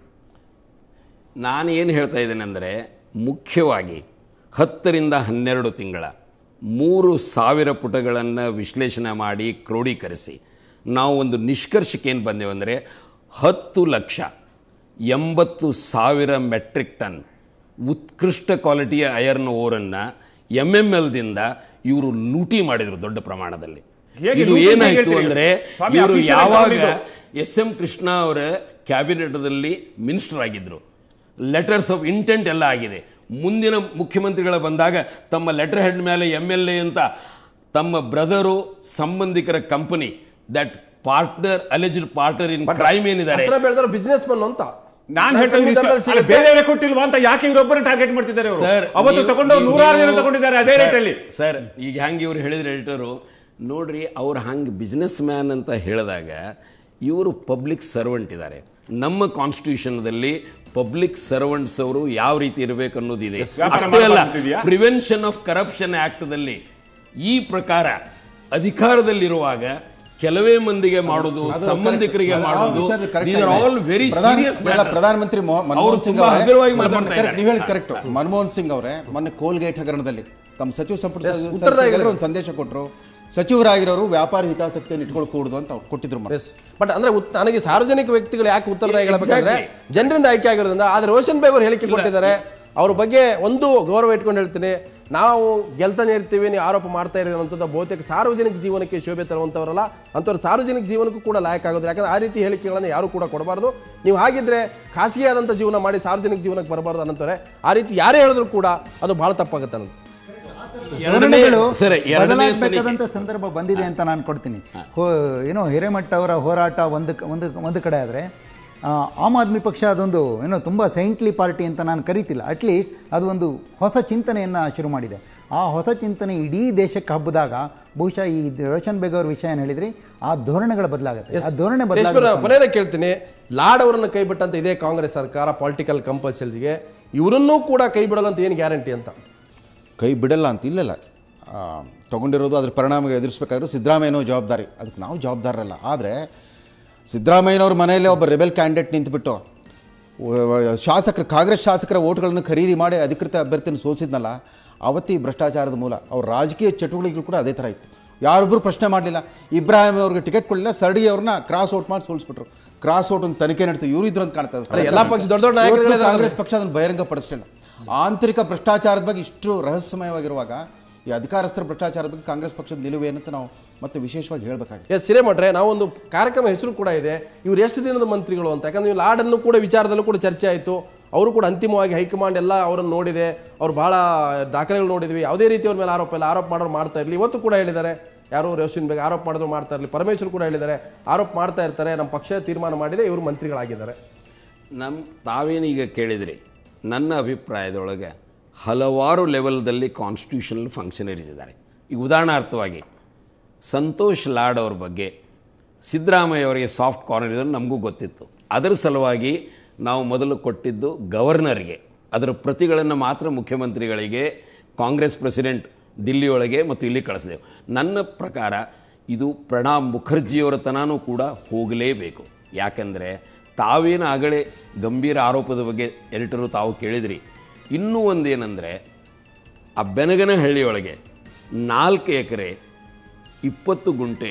ನಾನು ಏನು ಹೇಳ್ತಾ ಇದ್ದೇನೆ ಅಂದರೆ ಮುಖ್ಯವಾಗಿ ಹತ್ತರಿಂದ ಹನ್ನೆರಡು ತಿಂಗಳ ಮೂರು ಸಾವಿರ ಪುಟಗಳನ್ನು ವಿಶ್ಲೇಷಣೆ ಮಾಡಿ ಕ್ರೋಢೀಕರಿಸಿ ನಾವು ಒಂದು ನಿಷ್ಕರ್ಷಕ್ಕೆ ಏನು ಬಂದೇವಂದರೆ ಹತ್ತು ಲಕ್ಷ ಎಂಬತ್ತು ಸಾವಿರ ಮೆಟ್ರಿಕ್ ಟನ್ ಉತ್ಕೃಷ್ಟ ಕ್ವಾಲಿಟಿಯ ಐರನ್ ಓರನ್ನು ಎಮ್ ಎಮ್ ಎಲ್ದಿಂದ ಇವರು ಲೂಟಿ ಮಾಡಿದರು ದೊಡ್ಡ ಪ್ರಮಾಣದಲ್ಲಿ
ಹೇಗೆ
ಇದು
ಲೂಟಿ ಅಂತ
ಏನಾಯಿತು
ಹೇಳ್ತೀರಿ?
ಅಂದರೆ
ಸ್ವಾಮಿ,
ಇವರು
official ಆಗಿ
ಯಾವಾಗ
ತಗೊಂಡಿದ್ದು.
ಎಸ್ ಎಂ ಕೃಷ್ಣ ಅವರ ಕ್ಯಾಬಿನೆಟ್ದಲ್ಲಿ ಮಿನಿಸ್ಟರ್ ಆಗಿದ್ದರು ಲೆಟರ್ಸ್ ಆಫ್ ಇಂಟೆಂಟ್ ಎಲ್ಲ ಆಗಿದೆ ಮುಂದಿನ ಮುಖ್ಯಮಂತ್ರಿಗಳ ಬಂದಾಗ ತಮ್ಮ ಲೆಟರ್ ಹೆಡ್ ಮೇಲೆ ಎಮ್ ಎಲ್ ಎ ಅಂತ ತಮ್ಮ ಬ್ರದರು ಸಂಬಂಧಿಕರ company that partner alleged partner in crime ಏನಿದ್ದಾರೆ
ಹತ್ರ ಬೆಳೆದವರು ಬಿಸ್ನೆಸ್ ಮನ್ ಅಂತ
ನಾನ್ ಹೇಳ್ತಾ ಇದ್ದೀನಿ ಇಷ್ಟು. ಅಲ್ಲ, ಬೇರೆಯವರೇ ಕೊಟ್ಟಿಲ್ವಾ ಅಂತ ಯಾಕೆ ಇವರೊಬ್ಬರನ್ನ ಟಾರ್ಗೆಟ್ ಮಾಡ್ತಿದ್ದಾರೆ ಅವರು
ಸರ್
ಅವತ್ತು
ನೀವು-
ತಗೊಂಡವ್ರು ನೂರಾರು ಜನ
ನೀವು-
ತಗೊಂಡಿದ್ದಾರೆ ಅದೇ
ಸರ್,
ರೇಟಲ್ಲಿ
ಸರ್ ಈಗ ಹೆಂಗೆ ಇವ್ರು ಹೇಳಿದ್ರೆ ಎಡಿಟರು ನೋಡ್ರಿ ಅವ್ರು ಹಂಗೆ ಬಿಸ್ನೆಸ್ ಮ್ಯಾನ್ ಅಂತ ಹೇಳಿದಾಗ ಇವರು ಪಬ್ಲಿಕ್ ಸರ್ವೆಂಟ್ ಇದ್ದಾರೆ ನಮ್ಮ ಕಾನ್ಸ್ಟಿಟ್ಯೂಷನ್ದಲ್ಲಿ ಪಬ್ಲಿಕ್ ಸರ್ವೆಂಟ್ಸ್ ಅವರು ಯಾವ ರೀತಿ ಇರಬೇಕು ಅನ್ನೋದಿದೆ
ವ್ಯಾಪಾರ
ಅಷ್ಟೇ ಅಲ್ಲ
ಮಾಡ್ತಿದ್ಯಾ?
ಪ್ರಿವೆನ್ಷನ್ ಆಫ್ ಕರಪ್ಷನ್ ಆಕ್ಟ್ದಲ್ಲಿ ಈ ಪ್ರಕಾರ ಅಧಿಕಾರದಲ್ಲಿರುವಾಗ ಕೆಲವೇ ಮಂದಿಗೆ ಮಾಡೋದು ಸಂಬಂಧಿಕರಿಗೆ ಮಾಡೋದು these are all very serious
ಪ್ರಧಾನಮಂತ್ರಿ ಮೊ-
ಅವರು
ಮನಮೋಹನ್ ಸಿಂಗ್
ತುಂಬಾ
ಅವರೇ
ಹಗುರವಾಗಿ
ಮೊನ್ನೆ-
ಮಾತಾಡ್ತಾ
correct,
ಇದ್ದಾರೆ.
ನೀವು ಹೇಳಿ ಕರೆಕ್ಟ್ ಮನಮೋಹನ್ ಸಿಂಗ್ ಅವರೇ ಮೊನ್ನೆ ಕೋಲ್ಗೇಟ್ ಹಗರಣದಲ್ಲಿ ತಮ್ಮ ಸಚಿವ ಸಂಪುಟ
Yes,
ಸದಸ್ಯರು
ಉತ್ತರದಾಯಿಗಳು.
ಒಂದು ಸಂದೇಶ ಕೊಟ್ಟರು ಸಚಿವರಾಗಿರೋರು ವ್ಯಾಪಾರ ಹಿತಾಸಕ್ತಿಯನ್ನು ಇಟ್ಕೊಳ್ಕೂಡದು ಅಂತ ಅವ್ರು ಕೊಟ್ಟಿದ್ರು ಮೊನ್ನೆ.
ಬಟ್ ಅಂದ್ರೆ ಉತ್- ನನಗೆ ಸಾರ್ವಜನಿಕ ವ್ಯಕ್ತಿಗಳು ಯಾಕೆ ಉತ್ತರದಾಯಿಗಳ
Exactly.
ಜನರಿಂದ ಆಯ್ಕೆ ಆಗಿರೋದ್ರಿಂದ ಆದ್ರೆ ರೋಷನ್ ಬೇಗ್ ಅವರು ಹೇಳಿಕೆ ಕೊಟ್ಟಿದ್ದಾರೆ ಅವ್ರ ಬಗ್ಗೆ ಒಂದು ಗೌರವ ಇಟ್ಕೊಂಡು ಹೇಳ್ತೀನಿ ನಾವು ಗೆಲ್ತಾನೆ ಇರ್ತೀವಿ ನೀವು ಆರೋಪ ಮಾಡ್ತಾ ಇರೋದು ಅನ್ನೋಂಥದ್ದು ಬಹುತೇಕ ಸಾರ್ವಜನಿಕ ಜೀವನಕ್ಕೆ ಶೋಭೆ ತರುವಂಥವರಲ್ಲ ಅಂಥವ್ರು ಸಾರ್ವಜನಿಕ ಜೀವನಕ್ಕೂ ಕೂಡ ಲಾಯಕ್ ಆಗೋದು ಯಾಕಂದ್ರೆ ಆ ರೀತಿ ಹೇಳಿಕೆಗಳನ್ನು ಯಾರು ಕೂಡ ಕೊಡಬಾರ್ದು ನೀವು ಹಾಗಿದ್ರೆ ಖಾಸಗಿಯಾದಂಥ ಜೀವನ ಮಾಡಿ ಸಾರ್ವಜನಿಕ ಜೀವನಕ್ಕೆ ಬರಬಾರ್ದು ಅನ್ನಂತಾರೆ ಆ ರೀತಿ ಯಾರೇ ಹೇಳಿದ್ರು ಕೂಡ ಅದು ಬಹಳ ತಪ್ಪಾಗುತ್ತೆ ಅನ್ನೋದು
ಎರಡನೇ
ಧೋರಣೆಗಳು
ಸರ್ ಎರಡನೇ ತನಿಖೆ
ಬದಲಾಗಬೇಕಾದಂತ ಸಂದರ್ಭ ಬಂದಿದೆ ಅಂತ ನಾನು ಕೊಡ್ತೀನಿ ಹೋ ಏನೋ ಹಿರೇಮಠ ಅವರ ಹೋರಾಟ ಒಂದು ಕ- ಒಂದು ಒಂದು ಕಡೆ ಆದರೆ ಆ, ಆಮ್ ಆದ್ಮಿ ಪಕ್ಷ ಅದೊಂದು ಏನೋ ತುಂಬ ಸೈಂಟ್ಲಿ ಪಾರ್ಟಿ ಅಂತ ನಾನು ಕರಿತಿಲ್ಲ ಅಟ್ಲೀಸ್ಟ್ ಅದು ಒಂದು ಹೊಸ ಚಿಂತನೆಯನ್ನು ಶುರು ಮಾಡಿದೆ ಆ ಹೊಸ ಚಿಂತನೆ ಇಡೀ ದೇಶಕ್ಕೆ ಹಬ್ಬದಾಗ ಬಹುಶಃ ಈ ರೋಷನ್ ಬೇಗ್ ಅವ್ರ ವಿಷಯ ಏನು ಹೇಳಿದ್ರಿ ಆ ಧೋರಣೆಗಳು ಬದಲಾಗುತ್ತೆ ಆ ಧೋರಣೆ
ರೇಷ್ಮೆ
ಬದಲಾಗುತ್ತೆ
ಕೊನೆಯದೇ ಕೇಳ್ತೀನಿ ಲಾಡ್ ಅವರನ್ನು ಕೈ ಬಿಟ್ಟಂತ ಇದೇ ಕಾಂಗ್ರೆಸ್ ಸರ್ಕಾರ ಪೊಲಿಟಿಕಲ್ ಕಂಪಲ್ಸರಿಗೆ ಇವರನ್ನೂ ಕೂಡ ಕೈ ಬಿಡಲ್ಲ ಅಂತ ಏನು ಗ್ಯಾರಂಟಿ ಅಂತ
ಕೈ ಬಿಡಲ್ಲ ಅಂತ ಇಲ್ಲಲ್ಲ ಆ, ತಗೊಂಡಿರೋದು ಅದ್ರ ಪರಿಣಾಮ ಎದುರಿಸ್ಬೇಕಾದ್ರೂ ಸಿದ್ದರಾಮಯ್ಯನೋ ಜವಾಬ್ದಾರಿ ಅದಕ್ಕೆ ನಾವು ಜವಾಬ್ದಾರರಲ್ಲ ಆದರೆ ಸಿದ್ದರಾಮಯ್ಯನವ್ರ ಮನೆಯಲ್ಲೇ ಒಬ್ಬ ರೆಬೆಲ್ ಕ್ಯಾಂಡಿಡೇಟ್ ನಿಂತುಬಿಟ್ಟು ಶಾಸಕರು ಕಾಂಗ್ರೆಸ್ ಶಾಸಕರ ಓಟ್ಗಳನ್ನು ಖರೀದಿ ಮಾಡಿ ಅಧಿಕೃತ ಅಭ್ಯರ್ಥಿನ ಸೋಲಿಸಿದ್ನಲ್ಲ ಅವತ್ತಿ ಭ್ರಷ್ಟಾಚಾರದ ಮೂಲ ಅವ್ರ ರಾಜಕೀಯ ಚಟುವಟಿಕೆಗಳು ಕೂಡ ಅದೇ ಥರ ಇತ್ತು ಯಾರೊಬ್ಬರು ಪ್ರಶ್ನೆ ಮಾಡಲಿಲ್ಲ ಇಬ್ರಾಹಿಂ ಅವ್ರಿಗೆ ಟಿಕೆಟ್ ಕೊಡಲಿಲ್ಲ ಸರ್ಡಿ ಅವ್ರನ್ನ ಕ್ರಾಸ್ ಔಟ್ ಮಾಡಿ ಸೋಲಿಸ್ಬಿಟ್ರು ಕ್ರಾಸ್ ಔಟ್ ಒಂದು ತನಿಖೆ ನಡೆಸಿ ಇವರು ಇದ್ರು ಅಂತ ಕಾಣ್ತದೆ
ಅಲ್ಲ, ಎಲ್ಲಾ ಪಕ್ಷ ದೊಡ್ಡ ದೊಡ್ಡ ನಾಯಕರುಗಳೇ
ಇವತ್ತು
ಇದಾರೆ.
ಕಾಂಗ್ರೆಸ್ ಪಕ್ಷ ಅದನ್ನು ಬಹಿರಂಗಪಡಿಸಲಿಲ್ಲ ಆಂತರಿಕ ಭ್ರಷ್ಟಾಚಾರದ ಬಗ್ಗೆ ಇಷ್ಟು ರಹಸ್ಯಮಯವಾಗಿರುವಾಗ ಈ ಅಧಿಕಾರಸ್ಥರ ಭ್ರಷ್ಟಾಚಾರದ ಬಗ್ಗೆ ಕಾಂಗ್ರೆಸ್ ಪಕ್ಷದ ನಿಲುವೇನಂತ ನಾವು ಮತ್ತೆ ವಿಶೇಷವಾಗಿ ಹೇಳಬೇಕಾಗಿದೆ
ಎಸ್ ಹಿರೇಮಠ್ರೆ ನಾವೊಂದು ಕಾರ್ಯಕ್ರಮ ಹೆಸರು ಕೂಡ ಇದೆ ಇವ್ರು ಎಷ್ಟು ದಿನದ ಮಂತ್ರಿಗಳು ಅಂತ ಯಾಕಂದ್ರೆ ನೀವು ಲಾಡನ್ನು ಕೂಡ ವಿಚಾರದಲ್ಲೂ ಕೂಡ ಚರ್ಚೆ ಆಯಿತು ಅವರು ಕೂಡ ಅಂತಿಮವಾಗಿ ಹೈಕಮಾಂಡ್ ಎಲ್ಲ ಅವರನ್ನು ನೋಡಿದೆ ಅವ್ರು ಬಹಳ ದಾಖಲೆಗಳು ನೋಡಿದ್ವಿ ಯಾವುದೇ ರೀತಿ ಅವ್ರ ಮೇಲೆ ಆರೋಪ ಇಲ್ಲ ಆರೋಪ ಮಾಡೋರು ಮಾಡ್ತಾ ಇರಲಿ ಇವತ್ತು ಕೂಡ ಹೇಳಿದ್ದಾರೆ ಯಾರು ರೋಷನ್ ಬೇಗ ಆರೋಪ ಮಾಡಿದ್ರು ಮಾಡ್ತಾ ಇರಲಿ ಪರಮೇಶ್ವರ್ ಕೂಡ ಹೇಳಿದ್ದಾರೆ ಆರೋಪ ಮಾಡ್ತಾ ಇರ್ತಾರೆ ನಮ್ಮ ಪಕ್ಷ ತೀರ್ಮಾನ ಮಾಡಿದೆ ಇವರು ಮಂತ್ರಿಗಳಾಗಿದ್ದಾರೆ
ನಮ್ಮ ತಾವೇನೀಗ ಕೇಳಿದ್ರಿ ನನ್ನ ಅಭಿಪ್ರಾಯದೊಳಗೆ ಹಲವಾರು ಲೆವೆಲ್ದಲ್ಲಿ ಕಾನ್ಸ್ಟಿಟ್ಯೂಷನಲ್ ಫಂಕ್ಷನರೀಸ್ ಇದ್ದಾರೆ ಈಗ ಉದಾಹರಣಾರ್ಥವಾಗಿ ಸಂತೋಷ್ ಲಾಡ್ ಅವ್ರ ಬಗ್ಗೆ ಸಿದ್ದರಾಮಯ್ಯ ಅವರಿಗೆ ಸಾಫ್ಟ್ ಕಾರ್ನರ್ ಇದನ್ನು ನಮಗೂ ಗೊತ್ತಿತ್ತು ಅದರ ಸಲುವಾಗಿ ನಾವು ಮೊದಲು ಕೊಟ್ಟಿದ್ದು ಗವರ್ನರ್ಗೆ ಅದರ ಪ್ರತಿಗಳನ್ನು ಮಾತ್ರ ಮುಖ್ಯಮಂತ್ರಿಗಳಿಗೆ ಕಾಂಗ್ರೆಸ್ ಪ್ರೆಸಿಡೆಂಟ್ ದಿಲ್ಲಿಯೊಳಗೆ ಮತ್ತು ಇಲ್ಲಿ ಕಳಿಸಿದೆವು ನನ್ನ ಪ್ರಕಾರ ಇದು ಪ್ರಣಬ್ ಮುಖರ್ಜಿಯವರ ತನೂ ಕೂಡ ಹೋಗಲೇಬೇಕು ಯಾಕೆಂದರೆ ತಾವೇನು ಆಗಲೇ ಗಂಭೀರ ಆರೋಪದ ಬಗ್ಗೆ ಎಡಿಟರು ತಾವು ಕೇಳಿದ್ರಿ ಇನ್ನೂ ಒಂದೇನೆಂದರೆ ಆ ಬೆನಗನಹಳ್ಳಿಯೊಳಗೆ ನಾಲ್ಕು ಎಕರೆ ಇಪ್ಪತ್ತು ಗುಂಟೆ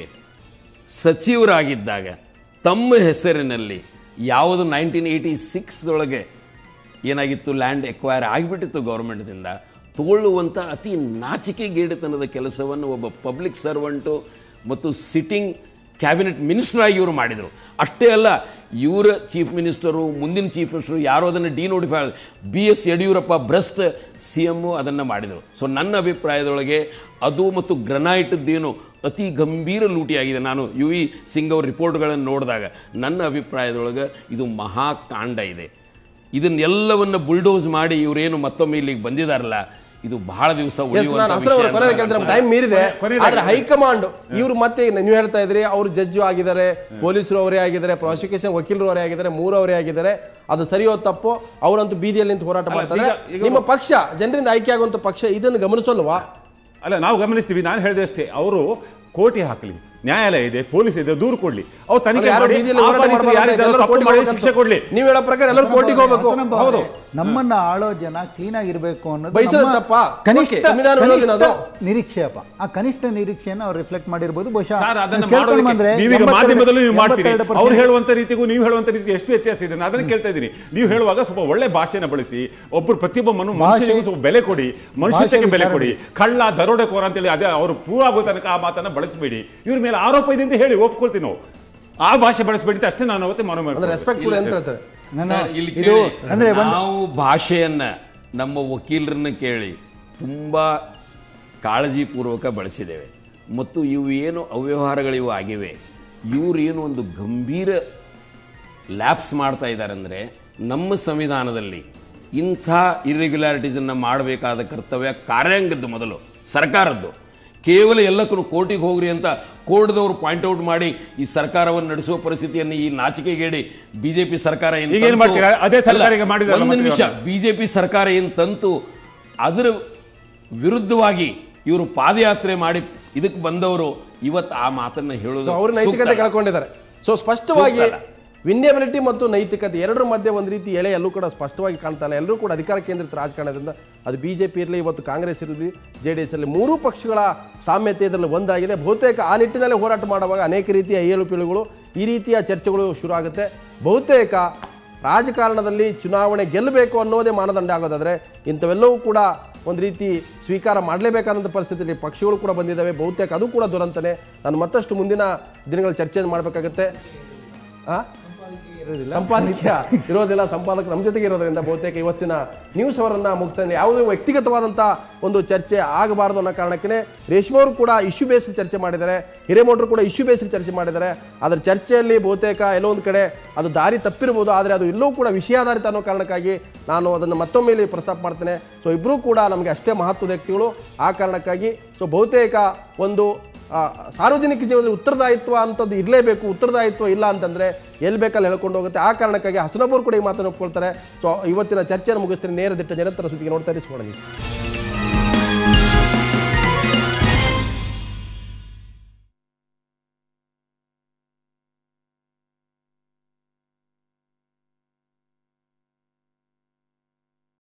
ಸಚಿವರಾಗಿದ್ದಾಗ ತಮ್ಮ ಹೆಸರಿನಲ್ಲಿ ಯಾವುದು ನೈನ್ಟೀನ್ ಏಯ್ಟಿ ಸಿಕ್ಸ್ದೊಳಗೆ ಏನಾಗಿತ್ತು ಲ್ಯಾಂಡ್ ಎಕ್ವೈರ್ ಆಗಿಬಿಟ್ಟಿತ್ತು ಗೌರ್ಮೆಂಟ್ದಿಂದ ತಗೊಳ್ಳುವಂಥ ಅತಿ ನಾಚಿಕೆಗೇಡಿತನದ ಕೆಲಸವನ್ನು ಒಬ್ಬ ಪಬ್ಲಿಕ್ ಸರ್ವೆಂಟು ಮತ್ತು ಸಿಟ್ಟಿಂಗ್ ಕ್ಯಾಬಿನೆಟ್ ಮಿನಿಸ್ಟರ್ ಆಗಿ ಇವರು ಮಾಡಿದರು ಅಷ್ಟೇ ಅಲ್ಲ ಇವರ ಚೀಫ್ ಮಿನಿಸ್ಟರು ಮುಂದಿನ ಚೀಫ್ ಮಿನಿಸ್ಟರು ಯಾರೋ ಅದನ್ನು ಡಿನೋಟಿಫೈ ಬಿ ಎಸ್ ಯಡಿಯೂರಪ್ಪ ಭ್ರಸ್ಟ್ ಸಿ ಎಮ್ಮು ಅದನ್ನು ಮಾಡಿದರು ಸೊ ನನ್ನ ಅಭಿಪ್ರಾಯದೊಳಗೆ ಅದು ಮತ್ತು ಗ್ರನೈಟ್ದೇನು ಅತಿ ಗಂಭೀರ ಲೂಟಿಯಾಗಿದೆ ನಾನು ಯು ವಿ ಸಿಂಗ್ ಅವ್ರ ರಿಪೋರ್ಟ್ಗಳನ್ನು ನೋಡಿದಾಗ ನನ್ನ ಅಭಿಪ್ರಾಯದೊಳಗೆ ಇದು ಮಹಾಕಾಂಡ ಇದೆ ಇದನ್ನೆಲ್ಲವನ್ನು ಬುಲ್ಡೋಸ್ ಮಾಡಿ ಇವರೇನು ಮತ್ತೊಮ್ಮೆ ಇಲ್ಲಿಗೆ ಬಂದಿದಾರಲ್ಲ ಇದು ಬಹಳ ದಿವಸ
ಎಸ್ ನಾನು ಹಸರ ಅವರ ಕೊನೆಯದ ಕೇಳ್ತಾರೆ ನಮ್ಮ ಟೈಮ್ ಮೀರಿದೆ
ಕೊನೆಯದಾಗಿ-
ಆದ್ರೆ ಹೈಕಮಾಂಡ್ ಇವ್ರು ಮತ್ತೆ ನೀವು ಹೇಳ್ತಾ ಇದ್ರಿ ಅವ್ರು ಜಡ್ಜು ಆಗಿದ್ದಾರೆ ಪೊಲೀಸರು ಅವರೇ ಆಗಿದ್ದಾರೆ ಪ್ರಾಸಿಕ್ಯೂಷನ್ ವಕೀಲರು ಅವರೇ ಆಗಿದ್ದಾರೆ ಮೂರು ಅವರೇ ಆಗಿದ್ದಾರೆ ಅದು ಸರಿಯೋ ತಪ್ಪೋ ಅವರಂತೂ ಬೀದಿಯಲ್ಲಿ ನಿಂತು ಹೋರಾಟ
ಅಲ್ಲ,
ಮಾಡ್ತಾರೆ
ಈಗ- ಈಗ-
ನಿಮ್ಮ ಪಕ್ಷ ಜನರಿಂದ ಆಯ್ಕೆ ಆಗುವಂತ ಪಕ್ಷ ಇದನ್ನು ಗಮನಿಸಲ್ವಾ
ಅಲ್ಲ ನಾವು ಗಮನಿಸ್ತೀವಿ ನಾನು ಹೇಳಿದೆ ಅಷ್ಟೇ ಅವರು ಕೋಟಿ ಹಾಕಲಿ ನ್ಯಾಯಾಲಯ ಇದೆ ಪೊಲೀಸ್ ಇದೆ ದೂರು ಕೊಡ್ಲಿ ಅವ್ರು ತನಿಖೆ
ಯಾರು
ಮಾಡಿ
ಬೀದಿಯಲ್ಲಿ ಹೋರಾಟ
ಆಪಾದಿತರು
ಮಾಡ್ಬಾರ್ದು ಅಂತ
ಯಾರಿದ್ದಾರೋ
ಎಲ್ಲರೂ
ತಪ್ಪು
ಕೋರ್ಟಿಗೆ
ಮಾಡಿ
ಹೋಗ್ಬೇಕು
ಶಿಕ್ಷೆ ಕೊಡ್ಲಿ
ನೀವು ಹೇಳೋ ಪ್ರಕಾರ ಎಲ್ಲರೂ ಕೋರ್ಟಿಗೆ ಹೋಗ್ಬೇಕು
ಹೌದು
ಹೌದು.
ನಮ್ಮನ್ನ ಆಳೋ ಜನ ಕ್ಲೀನ್ ಆಗಿರ್ಬೇಕು ಅನ್ನೋದು
ಬಯಸೋದು
ನಮ್ಮ
ತಪ್ಪಾ?
ಕನಿಷ್ಠ
ಓಕೆ, ಸಂವಿಧಾನ ವಿರೋಧಿನ ಅದು?
ಕನಿಷ್ಠ ನಿರೀಕ್ಷೆ ಅಪ್ಪ ಆ ಕನಿಷ್ಠ ನಿರೀಕ್ಷೆಯನ್ನು ಅವ್ರು ರಿಫ್ಲೆಕ್ಟ್ ಮಾಡಿರ್ಬೋದು ಬಹುಶಃ
ಸರ್ ಅದನ್ನ
ನಾನು ಕೇಳ್ಕೊಂಡು
ಮಾಡೋದಕ್ಕೆ
ಬಂದ್ರೆ
ನೀವೀಗ
82
ಮಾಧ್ಯಮದಲ್ಲೂ ನೀವು ಮಾಡ್ತೀರಿ
82%
ಅವ್ರು ಹೇಳುವಂತ ರೀತಿಗೂ ನೀವು ಹೇಳುವಂತ ರೀತಿಗೂ ಎಷ್ಟು ವ್ಯತ್ಯಾಸ ಇದೆ ನಾನು ಅದನ್ನ ಕೇಳ್ತಾ ಇದ್ದೀನಿ ನೀವು ಹೇಳುವಾಗ ಸ್ವಲ್ಪ ಒಳ್ಳೆ ಭಾಷೆನ ಬಳಸಿ ಒಬ್ಬರು ಪ್ರತಿಯೊಬ್ಬ ಮನು ಮನುಷ್ಯನಿಗೂ ಸ್ವಲ್ಪ ಬೆಲೆ ಕೊಡಿ ಮನುಷ್ಯತ್ವಕ್ಕೆ ಬೆಲೆ ಕೊಡಿ ಕಳ್ಳ ದರೋಡೆಕೋರ ಅಂತೇಳಿ ಅದೇ ಅವರು ಪ್ರೂವ್ ಆಗೋ ತನಕ ಆ ಮಾತನ್ನ ಬಳಸಬೇಡಿ ಇವ್ರ ಮೇಲೆ ಆರೋಪ ಇದೆ ಅಂತ ಹೇಳಿ ಒಪ್ಕೊಳ್ತೀವಿ ನಾವು ಆ ಭಾಷೆ ಬಳಸಬೇಡಿ ಅಂತ ಅಷ್ಟೇ ನಾನು ಅವತ್ತೇ ಮನವಿ
ಅಂದ್ರೆ
ಮಾಡ್ತೀನಿ
ರೆಸ್ಪೆಕ್ಟ್ಫುಲ್ ಅಂತ ಹೇಳ್ತಾರೆ
ನಾನು
ಸರ್, ಇಲ್ಲಿ
ಇದು
ಕೇಳಿ.
ಅಂದ್ರೆ ಒಂದು
ನಾವು ಭಾಷೆಯನ್ನ ನಮ್ಮ ವಕೀಲರನ್ನ ಕೇಳಿ ತುಂಬಾ ಕಾಳಜಿಪೂರ್ವಕ ಬಳಸಿದ್ದೇವೆ ಮತ್ತು ಇವು ಏನು ಅವ್ಯವಹಾರಗಳಿವು ಆಗಿವೆ ಇವ್ರು ಏನು ಒಂದು ಗಂಭೀರ ಲ್ಯಾಪ್ಸ್ ಮಾಡ್ತಾ ಇದ್ದಾರೆ ಅಂದರೆ ನಮ್ಮ ಸಂವಿಧಾನದಲ್ಲಿ ಇಂಥ ಇರ್ರೆಗ್ಯುಲಾರಿಟೀಸನ್ನು ಮಾಡಬೇಕಾದ ಕರ್ತವ್ಯ ಕಾರ್ಯಾಂಗದ್ದು ಮೊದಲು ಸರ್ಕಾರದ್ದು ಕೇವಲ ಎಲ್ಲಕ್ಕೂ ಕೋರ್ಟಿಗೆ ಹೋಗ್ರಿ ಅಂತ ಕೋರ್ಟ್ದವರು ಪಾಯಿಂಟ್ ಔಟ್ ಮಾಡಿ ಈ ಸರ್ಕಾರವನ್ನು ನಡೆಸುವ ಪರಿಸ್ಥಿತಿಯನ್ನು ಈ ನಾಚಿಕೆಗೇಡಿ ಬಿಜೆಪಿ ಸರ್ಕಾರ ಏನ್
ಈಗ ಏನ್
ತಂತು-
ಮಾಡ್ತೀರಾ? ಅದೇ ಸರ್ಕಾರ
ಅಲ್ಲ,
ಈಗ ಮಾಡಿದಲ್ಲ
ಒಂದು
ಮತ್ತೆ
ನಿಮಿಷ
ಇವಾಗ.
ಬಿಜೆಪಿ ಸರ್ಕಾರ ಏನು ತಂತು ಅದರ ವಿರುದ್ಧವಾಗಿ ಇವರು ಪಾದಯಾತ್ರೆ ಮಾಡಿ ಇದಕ್ಕೆ ಬಂದವರು ಇವತ್ತು ಆ ಮಾತನ್ನ ಹೇಳೋದು
ಅವ್ರ ನೈತಿಕತೆ
ಸೂಕ್ತ ಅಲ್ಲ.
ಕಳ್ಕೊಂಡಿದ್ದಾರೆ ಸೊ ಸ್ಪಷ್ಟವಾಗಿ
ಸೂಕ್ತ ಅಲ್ಲ.
ವಿನ್ಯಬಿಲಿಟಿ ಮತ್ತು ನೈತಿಕತೆ ಎರಡರ ಮಧ್ಯೆ ಒಂದು ರೀತಿ ಎಳೆ ಎಲ್ಲೂ ಕೂಡ ಸ್ಪಷ್ಟವಾಗಿ ಕಾಣ್ತಾ ಇಲ್ಲ ಎಲ್ಲರೂ ಕೂಡ ಅಧಿಕಾರ ಕೇಂದ್ರಿತ ರಾಜಕಾರಣದಿಂದ ಅದು ಬಿಜೆಪಿ ಇರಲಿ ಇವತ್ತು ಕಾಂಗ್ರೆಸ್ ಇರಲಿ ಜೆ ಡಿ ಎಸ್ ಇರಲಿ ಮೂರೂ ಪಕ್ಷಗಳ ಸಾಮ್ಯತೆ ಇದರಲ್ಲಿ ಒಂದಾಗಿದೆ ಬಹುತೇಕ ಆ ನಿಟ್ಟಿನಲ್ಲಿ ಹೋರಾಟ ಮಾಡುವಾಗ ಅನೇಕ ರೀತಿಯ ಏಳುಪೀಳುಗಳು ಈ ರೀತಿಯ ಚರ್ಚೆಗಳು ಶುರು ಆಗುತ್ತೆ ಬಹುತೇಕ ರಾಜಕಾರಣದಲ್ಲಿ ಚುನಾವಣೆ ಗೆಲ್ಲಬೇಕು ಅನ್ನೋದೇ ಮಾನದಂಡ ಆಗೋದಾದ್ರೆ ಇಂಥವೆಲ್ಲವೂ ಕೂಡ ಒಂದು ರೀತಿ ಸ್ವೀಕಾರ ಮಾಡಲೇಬೇಕಾದಂಥ ಪರಿಸ್ಥಿತಿಯಲ್ಲಿ ಪಕ್ಷಗಳು ಕೂಡ ಬಂದಿದ್ದಾವೆ ಬಹುತೇಕ ಅದು ಕೂಡ ದುರಂತನೆ ನಾನು ಮತ್ತಷ್ಟು ಮುಂದಿನ ದಿನಗಳ ಚರ್ಚೆಯನ್ನು ಮಾಡಬೇಕಾಗತ್ತೆ ಆ ಸಂಪಾದಕೀಯ ಇರೋದಿಲ್ಲ ಸಂಪಾದಕ ನಮ್ಮ ಜೊತೆಗೆ ಇರೋದ್ರಿಂದ ಬಹುತೇಕ ಇವತ್ತಿನ ನ್ಯೂಸ್ ಅವರನ್ನ ಮುಗಿಸ್ತಾನೆ ಯಾವುದೇ ವ್ಯಕ್ತಿಗತವಾದಂಥ ಒಂದು ಚರ್ಚೆ ಆಗಬಾರದು ಅನ್ನೋ ಕಾರಣಕ್ಕೆ ರೇಷ್ಮೆ ಅವರು ಕೂಡ ಇಶ್ಯೂ ಬೇಸ್ಡ್ ಚರ್ಚೆ ಮಾಡಿದ್ದಾರೆ ಹಿರೇಮಠರು ಕೂಡ ಇಶ್ಯೂ ಬೇಸ್ಡ್ ಚರ್ಚೆ ಮಾಡಿದ್ದಾರೆ ಅದರ ಚರ್ಚೆಯಲ್ಲಿ ಬಹುತೇಕ ಎಲ್ಲೋ ಒಂದು ಕಡೆ ಅದು ದಾರಿ ತಪ್ಪಿರ್ಬೋದು ಆದರೆ ಅದು ಎಲ್ಲೂ ಕೂಡ ವಿಷಯಾಧಾರಿತ ಅನ್ನೋ ಕಾರಣಕ್ಕಾಗಿ ನಾನು ಅದನ್ನು ಮತ್ತೊಮ್ಮೆ ಇಲ್ಲಿ ಪ್ರಸ್ತಾಪ ಮಾಡ್ತೇನೆ ಸೊ ಇಬ್ಬರೂ ಕೂಡ ನಮಗೆ ಅಷ್ಟೇ ಮಹತ್ವದ ವ್ಯಕ್ತಿಗಳು ಆ ಕಾರಣಕ್ಕಾಗಿ ಸೊ ಬಹುತೇಕ ಒಂದು ಆ, ಸಾರ್ವಜನಿಕ ಜೀವನದಲ್ಲಿ ಉತ್ತರದಾಯಿತ್ವ ಅಂತದ್ದು ಇರಲೇಬೇಕು ಉತ್ತರದಾಯಿತ್ವ ಇಲ್ಲ ಅಂತಂದ್ರೆ ಎಲ್ಲಿ ಬೇಕಲ್ಲಿ ಹೇಳ್ಕೊಂಡು ಹೋಗುತ್ತೆ ಆ ಕಾರಣಕ್ಕಾಗಿ ಹಸನಬ್ಬರು ಕೂಡ ಈ ಮಾತನ್ನು ಒಪ್ಕೊಳ್ತಾರೆ ಸೊ ಇವತ್ತಿನ ಚರ್ಚೆಯನ್ನು ಮುಗಿಸ್ತೀನಿ ನೇರ ದಿಟ್ಟ ನಿರಂತರ ಸುದ್ದಿಗೆ ನೋಡ್ತಾ ಇರಿ ಸುವರ್ಣ ನ್ಯೂಸ್.